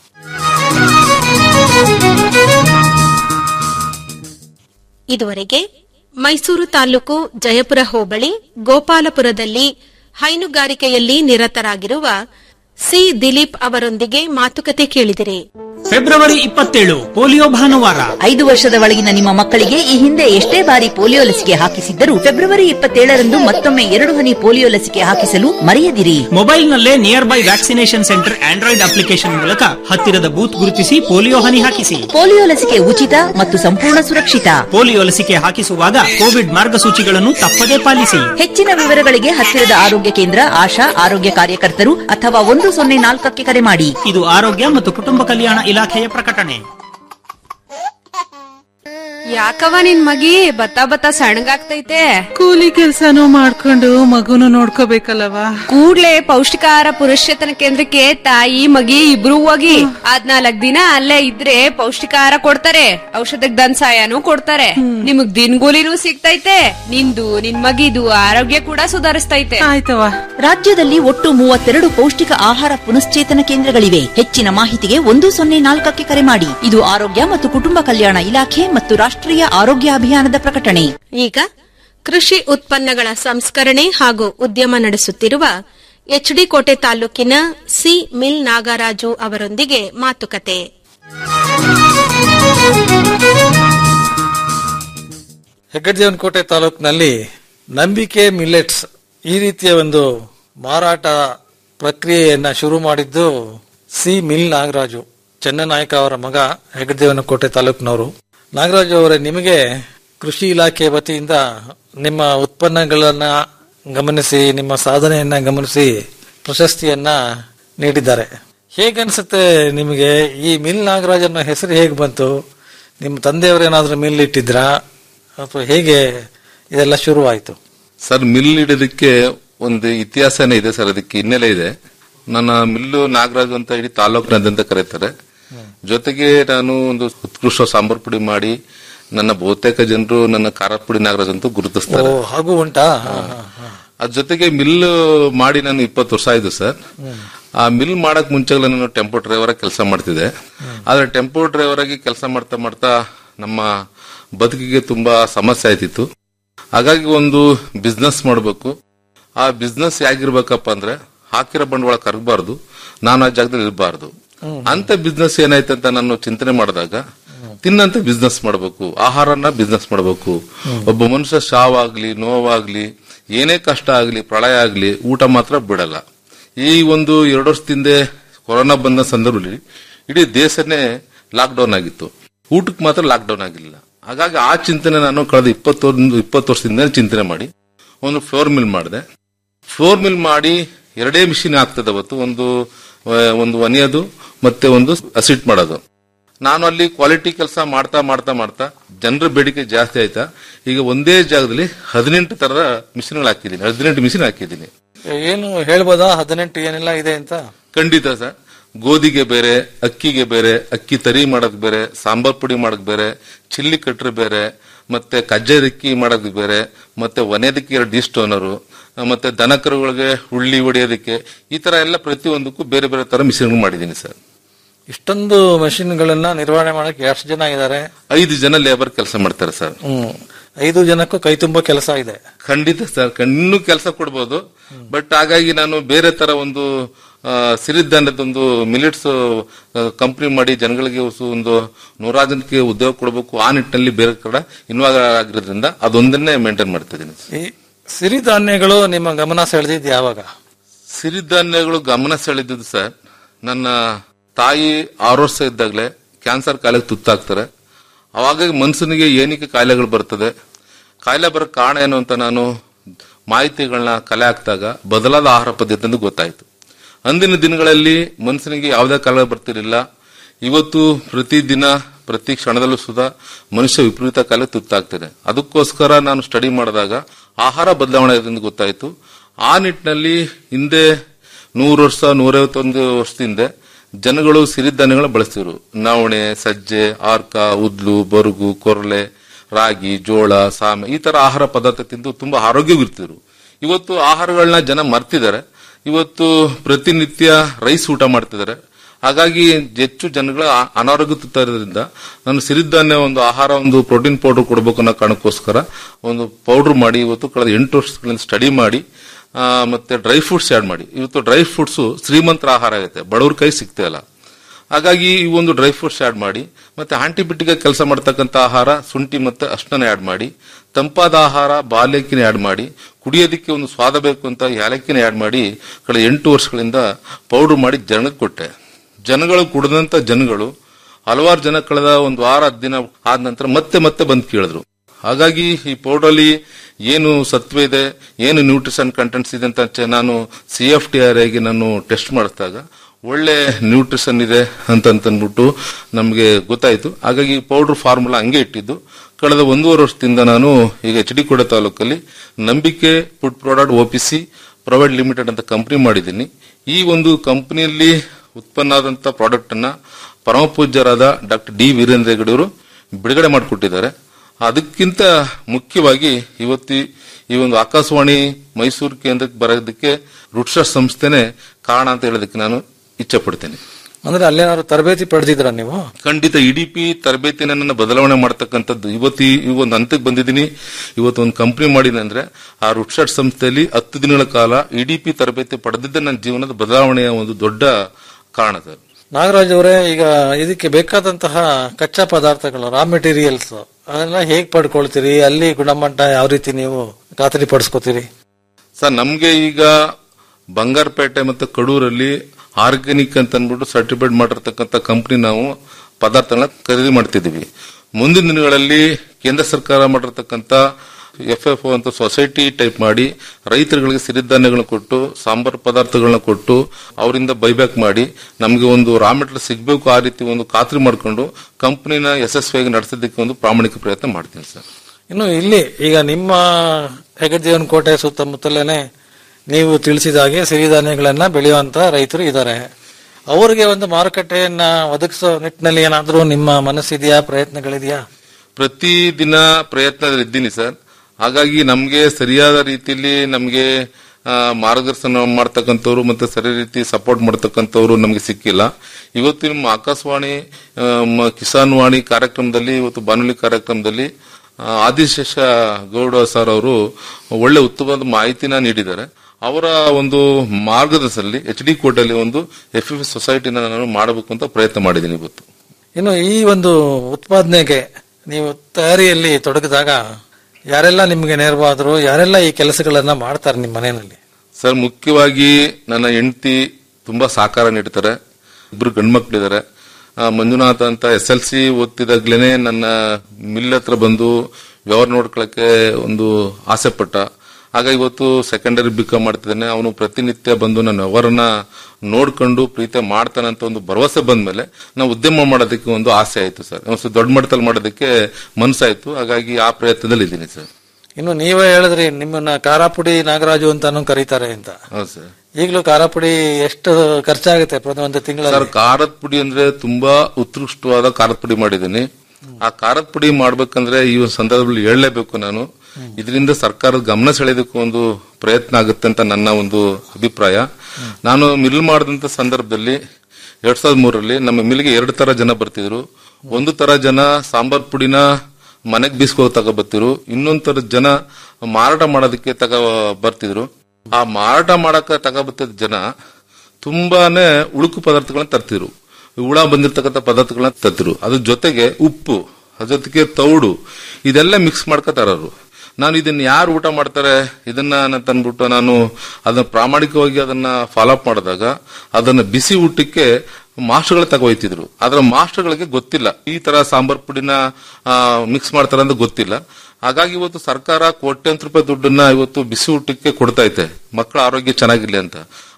ಇದುವರೆಗೆ ಮೈಸೂರು ತಾಲೂಕು ಜಯಪುರ ಹೋಬಳಿ ಗೋಪಾಲಪುರದಲ್ಲಿ ಹೈನುಗಾರಿಕೆಯಲ್ಲಿ ನಿರತರಾಗಿರುವ ಸಿ ದಿಲೀಪ್ ಅವರೊಂದಿಗೆ ಮಾತುಕತೆ ಕೇಳಿದಿರಿ ಫೆಬ್ರವರಿ ಇಪ್ಪತ್ತೇಳು ಪೋಲಿಯೋ ಭಾನುವಾರ ಐದು ವರ್ಷದ ಒಳಗಿನ ನಿಮ್ಮ ಮಕ್ಕಳಿಗೆ ಈ ಹಿಂದೆ ಎಷ್ಟೇ ಬಾರಿ ಪೋಲಿಯೋ ಲಸಿಕೆ ಹಾಕಿಸಿದ್ದರೂ ಫೆಬ್ರವರಿ ಇಪ್ಪತ್ತೇಳರಂದು ಮತ್ತೊಮ್ಮೆ ಎರಡು ಹನಿ ಪೋಲಿಯೋ ಲಸಿಕೆ ಹಾಕಿಸಲು ಮರೆಯದಿರಿ ಮೊಬೈಲ್ನಲ್ಲೇ near by vaccination centre Android application ಮೂಲಕ ಹತ್ತಿರದ ಬೂತ್ ಗುರುತಿಸಿ ಪೋಲಿಯೋ ಹನಿ ಹಾಕಿಸಿ ಪೋಲಿಯೋ ಲಸಿಕೆ ಉಚಿತ ಮತ್ತು ಸಂಪೂರ್ಣ ಸುರಕ್ಷಿತ ಪೋಲಿಯೋ ಲಸಿಕೆ ಹಾಕಿಸುವಾಗ ಕೋವಿಡ್ ಮಾರ್ಗಸೂಚಿಗಳನ್ನು ತಪ್ಪದೇ ಪಾಲಿಸಿ ಹೆಚ್ಚಿನ ವಿವರಗಳಿಗೆ ಹತ್ತಿರದ ಆರೋಗ್ಯ ಕೇಂದ್ರ ಆಶಾ ಆರೋಗ್ಯ ಕಾರ್ಯಕರ್ತರು ಅಥವಾ ಒಂದು ಸೊನ್ನೆ ನಾಲ್ಕಕ್ಕೆ ಕರೆ ಮಾಡಿ ಇದು ಆರೋಗ್ಯ ಮತ್ತು ಕುಟುಂಬ ಕಲ್ಯಾಣ ಇಲಾಖೆಯ ಪ್ರಕಟಣೆ ಯಾಕವ ನಿನ್ ಮಗಿ ಬತ್ತ ಬತ್ತ ಸಣ್ಣಗಾಗ್ತೈತೆ ಕೂಲಿ ಕೆಲ್ಸನೂ ಮಾಡ್ಕೊಂಡು ಮಗುನು ನೋಡ್ಕೋಬೇಕಲ್ಲವ ಕೂಡ್ಲೆ ಪೌಷ್ಟಿಕಾಹಾರ ಪುರುಷೇತನ ಕೇಂದ್ರಕ್ಕೆ ತಾಯಿ ಮಗಿ ಇಬ್ರು ಹೋಗಿ ಹದ್ನಾಲ್ಕ್ ದಿನ ಅಲ್ಲೇ ಇದ್ರೆ ಪೌಷ್ಟಿಕಾಹಾರ ಕೊಡ್ತಾರೆ ಔಷಧಕ್ ದನ್ ಸಾಯನೂ ಕೊಡ್ತಾರೆ ನಿಮಗ್ ದಿನಗೂಲಿನೂ ಸಿಗ್ತೈತೆ ನಿಂದು ನಿನ್ ಮಗಿದು ಆರೋಗ್ಯ ಕೂಡ ಸುಧಾರಿಸ್ತೈತೆ ಆಯ್ತವ ರಾಜ್ಯದಲ್ಲಿ ಒಟ್ಟು ಮೂವತ್ತೆರಡು ಪೌಷ್ಟಿಕ ಆಹಾರ ಪುನಶ್ಚೇತನ ಕೇಂದ್ರಗಳಿವೆ ಹೆಚ್ಚಿನ ಮಾಹಿತಿಗೆ ಒಂದು ಸೊನ್ನೆ ನಾಲ್ಕಕ್ಕೆ ಕರೆ ಮಾಡಿ ಇದು ಆರೋಗ್ಯ ಮತ್ತು ಕುಟುಂಬ ಕಲ್ಯಾಣ ಇಲಾಖೆ ಮತ್ತು ರಾಷ್ಟ್ರೀಯ ಆರೋಗ್ಯ ಅಭಿಯಾನದ ಪ್ರಕಟಣೆ ಈಗ ಕೃಷಿ ಉತ್ಪನ್ನಗಳ ಸಂಸ್ಕರಣೆ ಹಾಗೂ ಉದ್ಯಮ ನಡೆಸುತ್ತಿರುವ ಎಚ್ಡಿ ಕೋಟೆ ತಾಲೂಕಿನ ಸಿ ಮಿಲ್ ನಾಗರಾಜು ಅವರೊಂದಿಗೆ ಮಾತುಕತೆ ಹೆಗ್ಗಡದೇವನಕೋಟೆ ತಾಲೂಕಿನಲ್ಲಿ ನಂಬಿಕೆ ಮಿಲೆಟ್ಸ್ ಈ ರೀತಿಯ ಒಂದು ಮಾರಾಟ ಪ್ರಕ್ರಿಯೆಯನ್ನ ಶುರು ಮಾಡಿದ್ದು ಸಿ ಮಿಲ್ ನಾಗರಾಜು ಚೆನ್ನನಾಯಕ ಅವರ ಮಗ ಹೆಗ್ಗಡದೇವನಕೋಟೆ ತಾಲೂಕಿನವರು ನಾಗರಾಜು ಅವರೇ ನಿಮಗೆ ಕೃಷಿ ಇಲಾಖೆ ವತಿಯಿಂದ ನಿಮ್ಮ ಉತ್ಪನ್ನಗಳನ್ನ ಗಮನಿಸಿ ನಿಮ್ಮ ಸಾಧನೆಯನ್ನ ಗಮನಿಸಿ ಪ್ರಶಸ್ತಿಯನ್ನ ನೀಡಿದ್ದಾರೆ ಹೇಗನ್ಸುತ್ತೆ ನಿಮಗೆ ಈ ಮಿಲ್ ನಾಗರಾಜ್ ಅನ್ನೋ ಹೆಸರು ಹೇಗೆ ಬಂತು ನಿಮ್ಮ ತಂದೆಯವರೇನಾದ್ರೂ ಮಿಲ್ ಇಟ್ಟಿದ್ರಾ ಅಥವಾ ಹೇಗೆ ಇದೆಲ್ಲ ಶುರುವಾಯಿತು ಸರ್ ಮಿಲ್ ಇಡೋದಕ್ಕೆ ಒಂದು ಇತಿಹಾಸನೇ ಇದೆ ಸರ್ ಅದಕ್ಕೆ ಹಿನ್ನೆಲೆ ಇದೆ ನನ್ನ ಮಿಲ್ಲು ನಾಗರಾಜು ಅಂತ ಇಡೀ ತಾಲೂಕಿನಾದ್ಯಂತ ಕರೀತಾರೆ ಜೊತೆಗೆ ನಾನು ಒಂದು ಉತ್ಕೃಷ್ಟ ಸಾಂಬಾರ್ ಪುಡಿ ಮಾಡಿ ನನ್ನ ಬಹುತೇಕ ಜನರು ನನ್ನ ಖಾರ ಪುಡಿ ನಾಗರಾಜ್ ಅಂತ ಓ ಗುರುತಿಸ್ತಾರೆ ಹಾಗೂ ಉಂಟಾ ಅದ್ರ ಜೊತೆಗೆ ಮಿಲ್ ಮಾಡಿ ನಾನು ಇಪ್ಪತ್ತು ವರ್ಷ ಆಯ್ತು ಸರ್ ಆ ಮಿಲ್ ಮಾಡಕ್ ಮುಂಚೆ ನಾನು ಟೆಂಪೋ ಡ್ರೈವರ್ ಕೆಲಸ ಮಾಡ್ತಿದ್ದೆ ಆದ್ರೆ ಟೆಂಪೋ ಡ್ರೈವರ್ ಆಗಿ ಕೆಲಸ ಮಾಡ್ತಾ ಮಾಡ್ತಾ ನಮ್ಮ ಬದುಕಿಗೆ ತುಂಬಾ ಸಮಸ್ಯೆ ಆಯ್ತಿತ್ತು ಹಾಗಾಗಿ ಒಂದು ಬಿಸ್ನೆಸ್ ಮಾಡಬೇಕು ಆ ಬಿಸ್ನೆಸ್ ಹೇಗಿರ್ಬೇಕಪ್ಪ ಅಂದ್ರೆ ಹಾಕಿರೋ ಬಂಡವಾಳ ಕರಗಬಾರ್ದು ನಾನು ಆ ಜಾಗದಲ್ಲಿ ಇರಬಾರ್ದು ಅಂತ ಬಿಸ್ನೆಸ್ ಏನಾಯ್ತು ಅಂತ ನಾನು ಚಿಂತನೆ ಮಾಡಿದಾಗ ತಿನ್ನಂತ ಬಿಸ್ನೆಸ್ ಮಾಡಬೇಕು ಆಹಾರನ ಬಿಸ್ನೆಸ್ ಮಾಡಬೇಕು ಒಬ್ಬ ಮನುಷ್ಯ ಸಾವಾಗ್ಲಿ ನೋವಾಗ್ಲಿ ಏನೇ ಕಷ್ಟ ಆಗ್ಲಿ ಪ್ರಳಯ ಆಗ್ಲಿ ಊಟ ಮಾತ್ರ ಬಿಡಲ್ಲ ಈ ಒಂದು ಎರಡು ವರ್ಷದಿಂದ ಕೊರೋನಾ ಬಂದ ಸಂದರ್ಭದಲ್ಲಿ ಇಡೀ ದೇಶನೇ ಲಾಕ್ ಡೌನ್ ಆಗಿತ್ತು ಊಟಕ್ಕೆ ಮಾತ್ರ ಲಾಕ್ ಡೌನ್ ಆಗಿಲ್ಲ ಹಾಗಾಗಿ ಆ ಚಿಂತನೆ ನಾನು ಕಳೆದ ಇಪ್ಪತ್ತೊಂದು ಇಪ್ಪತ್ತು ವರ್ಷದಿಂದ ಚಿಂತನೆ ಮಾಡಿ ಒಂದು ಫ್ಲೋರ್ ಮಿಲ್ ಮಾಡಿದೆ ಫ್ಲೋರ್ ಮಿಲ್ ಮಾಡಿ ಎರಡೇ ಮಿಷಿನ್ ಆಗ್ತದೆ ಅವತ್ತು ಒಂದು ಆ, ಒಂದು ಒನೆಯೋದು ಮತ್ತೆ ಒಂದು ಅಸಿಟ್ ಮಾಡೋದು ನಾನು ಅಲ್ಲಿ ಕ್ವಾಲಿಟಿ ಕೆಲಸ ಮಾಡ್ತಾ ಮಾಡ್ತಾ ಮಾಡ್ತಾ ಜನರ ಬೇಡಿಕೆ ಜಾಸ್ತಿ ಆಯ್ತಾ ಈಗ ಒಂದೇ ಜಾಗದಲ್ಲಿ ಹದಿನೆಂಟು ತರದ ಮಿಷಿನ್ಗಳು ಹಾಕಿದ್ದೀನಿ ಹದಿನೆಂಟು ಮಿಷಿನ್ ಹಾಕಿದ್ದೀನಿ ಏನು ಹೇಳ್ಬೋದಾ ಹದಿನೆಂಟು ಏನೆಲ್ಲ ಇದೆ ಅಂತ ಖಂಡಿತ ಸರ್ ಗೋಧಿಗೆ ಬೇರೆ ಅಕ್ಕಿಗೆ ಬೇರೆ ಅಕ್ಕಿ ತರಿ ಮಾಡಕ್ ಬೇರೆ ಸಾಂಬಾರ್ ಪುಡಿ ಮಾಡಕ್ ಬೇರೆ ಚಿಲ್ಲಿ ಕಟ್ರೆ ಬೇರೆ ಮತ್ತೆ ಕಜ್ಜಾಯದಕ್ಕಿ ಮಾಡಕ್ ಬೇರೆ ಮತ್ತೆ ಒನೆದಕ್ಕೆ ಎರಡು ಡಿ ಸ್ಟೋನರು ಮತ್ತೆ ದನಕರುಗಳಿಗೆ ಉಳ್ಳಿ ಹೊಡೆಯೋದಕ್ಕೆ ಈ ತರ ಎಲ್ಲ ಪ್ರತಿಯೊಂದಕ್ಕೂ ಬೇರೆ ಬೇರೆ ತರ ಮಿಷಿನ್ ಮಾಡಿದ್ದೀನಿ ಸರ್ ಇಷ್ಟೊಂದು ಮಷಿನ್ಗಳನ್ನ ನಿರ್ವಹಣೆ ಮಾಡಕ್ಕೆ ಎಷ್ಟು ಜನ ಇದ್ದಾರೆ ಐದು ಜನ ಲೇಬರ್ ಕೆಲಸ ಮಾಡ್ತಾರೆ ಸರ್ ಹ್ಮ್ ಐದು ಜನಕ್ಕೂ ಕೈ ತುಂಬಾ ಕೆಲಸ ಇದೆ ಖಂಡಿತ ಸರ್ ಇನ್ನೂ ಕೆಲಸ ಕೊಡ್ಬೋದು ಬಟ್ ಹಾಗಾಗಿ ನಾನು ಬೇರೆ ತರ ಒಂದು ಆ, ಸಿರಿಧಾನ್ಯದೊಂದು ಮಿಲಿಟ್ಸ್ ಕಂಪನಿ ಮಾಡಿ ಜನಗಳಿಗೆ ಉಸು- ಒಂದು ನೂರಾರು ಜನಕ್ಕೆ ಉದ್ಯೋಗ ಕೊಡಬೇಕು ಆ ನಿಟ್ಟಿನಲ್ಲಿ ಬೇರೆ ಕಡೆ ಇನ್ವಾಲ್ವ್ ಆಗಿರೋದ್ರಿಂದ ಅದೊಂದನ್ನೇ ಮೇಂಟೈನ್ ಮಾಡ್ತಿದ್ದೀನಿ ಈ ಸಿರಿಧಾನ್ಯಗಳು ನಿಮ್ಮ ಗಮನ ಸೆಳೆದಿದ್ದು ಯಾವಾಗ ಸಿರಿಧಾನ್ಯಗಳು ಗಮನ ಸೆಳೆದಿದ್ದು ಸರ್ ನನ್ನ ತಾಯಿ ಆರು ವರ್ಷ ಇದ್ದಾಗಲೇ ಕ್ಯಾನ್ಸರ್ ಕಾಯಿಲೆಗೆ ತುತ್ತಾಗ್ತಾರೆ ಅವಾಗ ಮನುಷ್ಯನಿಗೆ ಏನಕ್ಕೆ ಕಾಯಿಲೆಗಳು ಬರ್ತದೆ ಕಾಯಿಲೆ ಬರೋ ಕಾರಣ ಏನು ಅಂತ ನಾನು ಮಾಹಿತಿಗಳನ್ನ ಕಲೆ ಹಾಕಿದಾಗ ಬದಲಾದ ಆಹಾರ ಪದ್ಧತಿ ಅಂತ ಗೊತ್ತಾಯ್ತು ಅಂದಿನ ದಿನಗಳಲ್ಲಿ ಮನುಷ್ಯನಿಗೆ ಯಾವುದೇ ಕಾಯಿಲೆ ಬರ್ತಿರ್ಲಿಲ್ಲ ಇವತ್ತು ಪ್ರತಿದಿನ ಪ್ರತಿ ಕ್ಷಣದಲ್ಲೂ ಸುಧಾ ಮನುಷ್ಯ ವಿಪರೀತ ಕಾಲ ತುತ್ತಾಗ್ತಿದೆ ಅದಕ್ಕೋಸ್ಕರ ನಾನು ಸ್ಟಡಿ ಮಾಡಿದಾಗ ಆಹಾರ ಬದಲಾವಣೆ ಇದರಿಂದ ಗೊತ್ತಾಯಿತು ಆ ನಿಟ್ಟಿನಲ್ಲಿ ಹಿಂದೆ ನೂರು ವರ್ಷ ನೂರೈವತ್ತೊಂದು ವರ್ಷದಿಂದ ಜನಗಳು ಸಿರಿಧಾನ್ಯಗಳ ಬಳಸ್ತಿದ್ರು ನವಣೆ ಸಜ್ಜೆ ಆರ್ಕ ಉದ್ಲು ಬರುಗು ಕೊರಲೆ ರಾಗಿ ಜೋಳ ಸಾಮೆ ಈ ತರ ಆಹಾರ ಪದಾರ್ಥ ತಿಂದು ತುಂಬಾ ಆರೋಗ್ಯವಿರ್ತಿದ್ರು ಇವತ್ತು ಆಹಾರಗಳನ್ನ ಜನ ಮರ್ತಿದ್ದಾರೆ ಇವತ್ತು ಪ್ರತಿನಿತ್ಯ ರೈಸ್ ಊಟ ಮಾಡ್ತಿದ್ದಾರೆ ಹಾಗಾಗಿ ಹೆಚ್ಚು ಜನಗಳ ಆ- ಅನಾರೋಗ್ಯ ತುತ್ತಾದ್ರಿಂದ ನಾನು ಸಿರಿಧಾನ್ಯ ಒಂದು ಆಹಾರ ಒಂದು ಪ್ರೋಟೀನ್ ಪೌಡರ್ ಕೊಡಬೇಕು ಅನ್ನೋ ಕಾರಣಕ್ಕೋಸ್ಕರ ಒಂದು ಪೌಡರ್ ಮಾಡಿ ಇವತ್ತು ಕಳೆದ ಎಂಟು ವರ್ಷಗಳಿಂದ ಸ್ಟಡಿ ಮಾಡಿ ಆ, ಮತ್ತೆ ಡ್ರೈ ಫ್ರೂಟ್ಸ್ ಆಡ್ ಮಾಡಿ ಇವತ್ತು ಡ್ರೈ ಫ್ರೂಟ್ಸ್ ಶ್ರೀಮಂತರ ಆಹಾರ ಆಗುತ್ತೆ ಬಡವ್ರ ಕೈ ಸಿಗ್ತಾ ಇಲ್ಲ ಹಾಗಾಗಿ ಈ ಒಂದು ಡ್ರೈ ಫ್ರೂಟ್ಸ್ ಆಡ್ ಮಾಡಿ ಮತ್ತೆ ಆಂಟಿಬಯೋಟಿಕ್ ಕೆಲಸ ಮಾಡ್ತಕ್ಕಂಥ ಆಹಾರ ಶುಂಠಿ ಮತ್ತೆ ಅಷ್ಟನ್ನ ಆಡ್ ಮಾಡಿ ತಂಪಾದ ಆಹಾರ ಬಾಲ್ಯಕ್ಕಿನ ಆಡ್ ಮಾಡಿ ಕುಡಿಯೋದಕ್ಕೆ ಒಂದು ಸ್ವಾದ ಬೇಕು ಅಂತ ಯಾಲಕ್ಕಿನ ಆಡ್ ಮಾಡಿ ಕಳೆದ ಎಂಟು ವರ್ಷಗಳಿಂದ ಪೌಡರ್ ಮಾಡಿ ಜನಕ್ಕೆ ಕೊಟ್ಟೆ ಜನಗಳು ಕುಡಿದಂತ ಜನಗಳು ಹಲವಾರು ಜನ ಕಳೆದ ಒಂದು ವಾರ ಹತ್ತು ದಿನ ಆದ ನಂತರ ಮತ್ತೆ ಮತ್ತೆ ಬಂದು ಕೇಳಿದ್ರು ಹಾಗಾಗಿ ಈ ಪೌಡರ್ ಅಲ್ಲಿ ಏನು ಸತ್ವ ಇದೆ ಏನು ನ್ಯೂಟ್ರಿಷನ್ ಕಂಟೆಂಟ್ಸ್ ಇದೆ ಅಂತ ಚೆ- ನಾನು ಸಿ ಎಫ್ ಟಿ ಆರ್ ಆಗಿ ನಾನು ಟೆಸ್ಟ್ ಮಾಡಿಸಿದಾಗ ಒಳ್ಳೆ ನ್ಯೂಟ್ರಿಷನ್ ಇದೆ ಅಂತ ಅಂದ್ಬಿಟ್ಟು ನಮಗೆ ಗೊತ್ತಾಯ್ತು ಹಾಗಾಗಿ ಪೌಡರ್ ಫಾರ್ಮುಲಾ ಹಂಗೆ ಇಟ್ಟಿದ್ದು ಕಳೆದ ಒಂದೂವರೆ ವರ್ಷದಿಂದ ನಾನು ಈಗ ಎಚ್ ಡಿ ಕೋಟೆ ತಾಲೂಕಲ್ಲಿ Nambike food product OPC private limited ಅಂತ ಕಂಪನಿ ಮಾಡಿದ್ದೀನಿ ಈ ಒಂದು ಕಂಪನಿಯಲ್ಲಿ ಉತ್ಪನ್ನ ಆದಂತ ಪ್ರಾಡಕ್ಟ್ ಅನ್ನ ಪರಮ ಪೂಜ್ಯರಾದ ಡಾಕ್ಟರ್ ಡಿ ವೀರೇಂದ್ರ ಹೆಗಡೆಯವರು ಬಿಡುಗಡೆ ಮಾಡಿಕೊಟ್ಟಿದ್ದಾರೆ ಅದಕ್ಕಿಂತ ಮುಖ್ಯವಾಗಿ ಇವತ್ತು ಈ ಒಂದು ಆಕಾಶವಾಣಿ ಮೈಸೂರು ಕೇಂದ್ರಕ್ಕೆ ಬರೋದಕ್ಕೆ ರುಟ್ಸ ಸಂಸ್ಥೆನೆ ಕಾರಣ ಅಂತ ಹೇಳೋದಕ್ಕೆ ನಾನು ಇಚ್ಛೆ ಪಡ್ತೇನೆ ಅಂದ್ರೆ ಅಲ್ಲೇನಾದ್ರು ತರಬೇತಿ ಪಡೆದಿದ್ರ ನೀವು ಖಂಡಿತ ಇಡಿಪಿ ತರಬೇತಿನ ನನ್ನ ಬದಲಾವಣೆ ಮಾಡ್ತಕ್ಕಂಥದ್ದು ಇವತ್ತು ಈ ಈ ಒಂದು ಹಂತಕ್ಕೆ ಬಂದಿದ್ದೀನಿ ಇವತ್ತು ಒಂದು ಕಂಪನಿ ಮಾಡಿದೆ ಅಂದ್ರೆ ಆ ರುಟ್ಸಟ್ ಸಂಸ್ಥೆಯಲ್ಲಿ ಹತ್ತು ದಿನಗಳ ಕಾಲ ಇಡಿಪಿ ತರಬೇತಿ ಪಡೆದಿದ್ದ ನನ್ನ ಜೀವನದ ಬದಲಾವಣೆಯ ಒಂದು ದೊಡ್ಡ ಕಾರಣ ಸರ್ ನಾಗರಾಜ್ ಅವರೇ ಈಗ ಇದಕ್ಕೆ ಬೇಕಾದಂತಹ ಕಚ್ಚಾ ಪದಾರ್ಥಗಳು ರಾ ಮೆಟೀರಿಯಲ್ಸ್ ಅದೆಲ್ಲ ಹೇಗ್ ಪಡ್ಕೊಳ್ತೀರಿ ಅಲ್ಲಿ ಗುಣಮಟ್ಟ ಯಾವ ರೀತಿ ನೀವು ಖಾತರಿ ಪಡಿಸ್ಕೋತೀರಿ ಸರ್ ನಮ್ಗೆ ಈಗ ಬಂಗಾರಪೇಟೆ ಮತ್ತು ಕಡೂರಲ್ಲಿ ಆರ್ಗ್ಯಾನಿಕ್ ಅಂತ ಅಂದ್ಬಿಟ್ಟು ಸರ್ಟಿಫೈಡ್ ಮಾಡಿರ್ತಕ್ಕಂಥ ಕಂಪನಿ ನಾವು ಪದಾರ್ಥಗಳನ್ನ ಖರೀದಿ ಮಾಡ್ತಿದ್ದೀವಿ ಮುಂದಿನ ದಿನಗಳಲ್ಲಿ ಕೇಂದ್ರ ಸರ್ಕಾರ ಮಾಡಿರ್ತಕ್ಕಂಥ ಎಫ್ ಎಫ್ ಅಂತ ಸೊಸೈಟಿ ಟೈಪ್ ಮಾಡಿ ರೈತರುಗಳಿಗೆ ಸಿರಿಧಾನ್ಯಗಳನ್ನ ಕೊಟ್ಟು ಸಾಂಬಾರ್ ಪದಾರ್ಥಗಳನ್ನ ಕೊಟ್ಟು ಅವರಿಂದ ಬೈಬ್ಯಾಕ್ ಮಾಡಿ ನಮಗೆ ಒಂದು ರಾ ಮೆಟೀರಿಯಲ್ ಸಿಗಬೇಕು ಆ ರೀತಿ ಒಂದು ಖಾತ್ರಿ ಮಾಡ್ಕೊಂಡು ಕಂಪನಿನ ಯಶಸ್ವಿಯಾಗಿ ನಡೆಸೋದಕ್ಕೆ ಒಂದು ಪ್ರಾಮಾಣಿಕ ಪ್ರಯತ್ನ ಮಾಡ್ತೀನಿ ಸರ್ ಇನ್ನು ಇಲ್ಲಿ ಈಗ ನಿಮ್ಮ ಹೆಗಜೀವನ ಕೋಟೆ ಸುತ್ತಮುತ್ತಲೇನೆ ನೀವು ತಿಳಿಸಿದ ಹಾಗೆ ಸಿರಿಧಾನ್ಯಗಳನ್ನ ಬೆಳೆಯುವಂತ ರೈತರು ಇದ್ದಾರೆ ಅವರಿಗೆ ಒಂದು ಮಾರುಕಟ್ಟೆಯನ್ನ ಒದಗಿಸೋ ನಿಟ್ಟಿನಲ್ಲಿ ಏನಾದ್ರೂ ನಿಮ್ಮ ಮನಸ್ಸಿದೆಯಾ ಪ್ರಯತ್ನಗಳಿದೆಯಾ ಪ್ರತಿ ದಿನ ಪ್ರಯತ್ನದಲ್ಲಿ ಇದ್ದೀನಿ ಸರ್ ಹಾಗಾಗಿ ನಮ್ಗೆ ಸರಿಯಾದ ರೀತಿಯಲ್ಲಿ ನಮ್ಗೆ ಆ, ಮಾರ್ಗದರ್ಶನ ಮಾಡ್ತಕ್ಕಂಥವ್ರು ಮತ್ತೆ ಸರಿ ರೀತಿ ಸಪೋರ್ಟ್ ಮಾಡ್ತಕ್ಕಂಥವ್ರು ನಮ್ಗೆ ಸಿಕ್ಕಿಲ್ಲ ಇವತ್ತು ನಮ್ಮ ಆಕಾಶವಾಣಿ ಆ, ಮ- ಕಿಸಾನ್ ವಾಣಿ ಕಾರ್ಯಕ್ರಮದಲ್ಲಿ ಇವತ್ತು ಬಾನುಲಿ ಕಾರ್ಯಕ್ರಮದಲ್ಲಿ ಆ, ಆದಿಶೇಷ ಗೌಡ ಸರ್ ಅವರು ಒಳ್ಳೆ ಉತ್ತಮವಾದ ಮಾಹಿತಿನ ನೀಡಿದ್ದಾರೆ ಅವರ ಒಂದು ಮಾರ್ಗದರ್ಶನದಲ್ಲಿ ಎಚ್ ಡಿ ಕೋಟಲ್ಲಿ ಒಂದು ಎಫ್ ಎಫ್ ಸೊಸೈಟಿನ ನಾನು ಮಾಡಬೇಕು ಅಂತ ಪ್ರಯತ್ನ ಮಾಡಿದ್ದೀನಿ ಇವತ್ತು ಇನ್ನು ಈ ಒಂದು ಉತ್ಪಾದನೆಗೆ ನೀವು ತಯಾರಿಯಲ್ಲಿ ತೊಡಗಿದಾಗ ಯಾರೆಲ್ಲ ನಿಮ್ಗೆ ನೆರವಾದ್ರು ಯಾರೆಲ್ಲ ಈ ಕೆಲಸಗಳನ್ನ ಮಾಡ್ತಾರೆ ನಿಮ್ಮ ಮನೆಯಲ್ಲಿ ಸರ್ ಮುಖ್ಯವಾಗಿ ನನ್ನ ಹೆಂಡತಿ ತುಂಬಾ ಸಹಕಾರ ನೀಡ್ತಾರೆ ಇಬ್ರು ಗಂಡ್ಮಕ್ಳಿದ್ದಾರೆ ಆ, ಮಂಜುನಾಥ್ ಅಂತ ಎಸ್ ಎಲ್ ಸಿ ಓದ್ತಿದಾಗ್ಲೇನೆ ನನ್ನ ಮಿಲ್ ಹತ್ರ ಬಂದು ವ್ಯವಹಾರ ನೋಡ್ಕೊಳಕ್ಕೆ ಒಂದು ಆಸೆ ಪಟ್ಟ ಆಗ ಇವತ್ತು ಸೆಕೆಂಡರಿ ಬಿ ಕಾಮ್ ಮಾಡ್ತಿದ್ದಾನೆ ಅವನು ಪ್ರತಿನಿತ್ಯ ಬಂದು ನನ್ನ ವ್ಯವಹಾರನ ನೋಡ್ಕೊಂಡು ಪ್ರೀತಿ ಮಾಡ್ತಾನೆ ಅಂತ ಒಂದು ಭರವಸೆ ಬಂದ್ಮೇಲೆ ನಾವು ಉದ್ಯಮ ಮಾಡೋದಕ್ಕೆ ಒಂದು ಆಸೆ ಆಯ್ತು ಸರ್ ಒಂದು ಸ್ವಲ್ಪ ದೊಡ್ಡ ಮಟ್ಟದಲ್ಲಿ ಮಾಡೋದಕ್ಕೆ ಮನ್ಸಾಯ್ತು ಹಾಗಾಗಿ ಆ ಪ್ರಯತ್ನದಲ್ಲಿ ಇದ್ದೀನಿ ಸರ್ ಇನ್ನು ನೀವೇ ಹೇಳಿದ್ರಿ ನಿಮ್ಮನ್ನ ಖಾರಾಪುಡಿ ನಾಗರಾಜು ಅಂತಾನು ಕರೀತಾರೆ ಅಂತ ಹೌದು ಸರ್ ಈಗಲೂ ಖಾರಾಪುಡಿ ಎಷ್ಟು ಖರ್ಚಾಗುತ್ತೆ ಪ್ರತಿ ಒಂದು ತಿಂಗಳ ಸರ್ ಖಾರದ ಪುಡಿ ಅಂದ್ರೆ ತುಂಬಾ ಉತ್ಕೃಷ್ಟವಾದ ಖಾರದ ಪುಡಿ ಮಾಡಿದ್ದೀನಿ ಆ ಖಾರದ ಪುಡಿ ಮಾಡ್ಬೇಕಂದ್ರೆ ಈ ಒಂದು ಸಂದರ್ಭದಲ್ಲಿ ಹೇಳಲೇಬೇಕು ನಾನು ಇದರಿಂದ ಸರ್ಕಾರದ ಗಮನ ಸೆಳೆಯೋದಕ್ಕೆ ಒಂದು ಪ್ರಯತ್ನ ಆಗುತ್ತೆ ಅಂತ ನನ್ನ ಒಂದು ಅಭಿಪ್ರಾಯ ನಾನು ಮಿಲ್ ಮಾಡಿದಂತ ಸಂದರ್ಭದಲ್ಲಿ ಎರಡ್ ಸಾವಿರದ ಮೂರರಲ್ಲಿ ನಮ್ಮ ಮಿಲ್ಗೆ ಎರಡು ತರ ಜನ ಬರ್ತಿದ್ರು ಒಂದು ತರ ಜನ ಸಾಂಬಾರ್ ಪುಡಿನ ಮನೆಗೆ ಬೀಸ್ಕೋ ತಗೋ ಬರ್ತಿದ್ರು ಇನ್ನೊಂದ್ ತರ ಜನ ಮಾರಾಟ ಮಾಡೋದಕ್ಕೆ ತಗ ಬರ್ತಿದ್ರು ಆ ಮಾರಾಟ ಮಾಡಕ ತಗೋ ಬರ್ತಿದ್ದ ಜನ ತುಂಬಾನೇ ಉಳುಕು ಪದಾರ್ಥಗಳನ್ನ ತರ್ತಿದ್ರು ಹುಳ ಬಂದಿರ್ತಕ್ಕಂಥ ಪದಾರ್ಥಗಳನ್ನ ತರ್ತಿರು ಅದ್ರ ಜೊತೆಗೆ ಉಪ್ಪು ಅದ್ರ ಜೊತೆಗೆ ತೌಡು ಇದೆಲ್ಲ ಮಿಕ್ಸ್ ಮಾಡ್ಕೊತಾರರು ನಾನು ಇದನ್ನ ಯಾರು ಊಟ ಮಾಡ್ತಾರೆ ಇದನ್ನ ಅಂತ ಅಂದ್ಬಿಟ್ಟು ನಾನು ಅದನ್ನ ಪ್ರಾಮಾಣಿಕವಾಗಿ ಅದನ್ನ ಫಾಲೋ ಅಪ್ ಮಾಡಿದಾಗ ಅದನ್ನ ಬಿಸಿ ಊಟಕ್ಕೆ ಮಾಸ್ಟರ್ಗಳು ತಗೋಯ್ತಿದ್ರು ಆದ್ರೆ ಮಾಸ್ಟರ್ಗಳಿಗೆ ಗೊತ್ತಿಲ್ಲ ಈ ತರ ಸಾಂಬಾರ್ ಪುಡಿನ ಮಿಕ್ಸ್ ಮಾಡ್ತಾರೆ ಅಂತ ಗೊತ್ತಿಲ್ಲ ಹಾಗಾಗಿ ಇವತ್ತು ಸರ್ಕಾರ ಕೋಟ್ಯಾಂತರ ರೂಪಾಯಿ ದುಡ್ಡನ್ನ ಇವತ್ತು ಬಿಸಿ ಊಟಕ್ಕೆ ಕೊಡ್ತಾ ಐತೆ ಮಕ್ಕಳ ಆರೋಗ್ಯ ಚೆನ್ನಾಗಿರ್ಲಿ ಅಂತ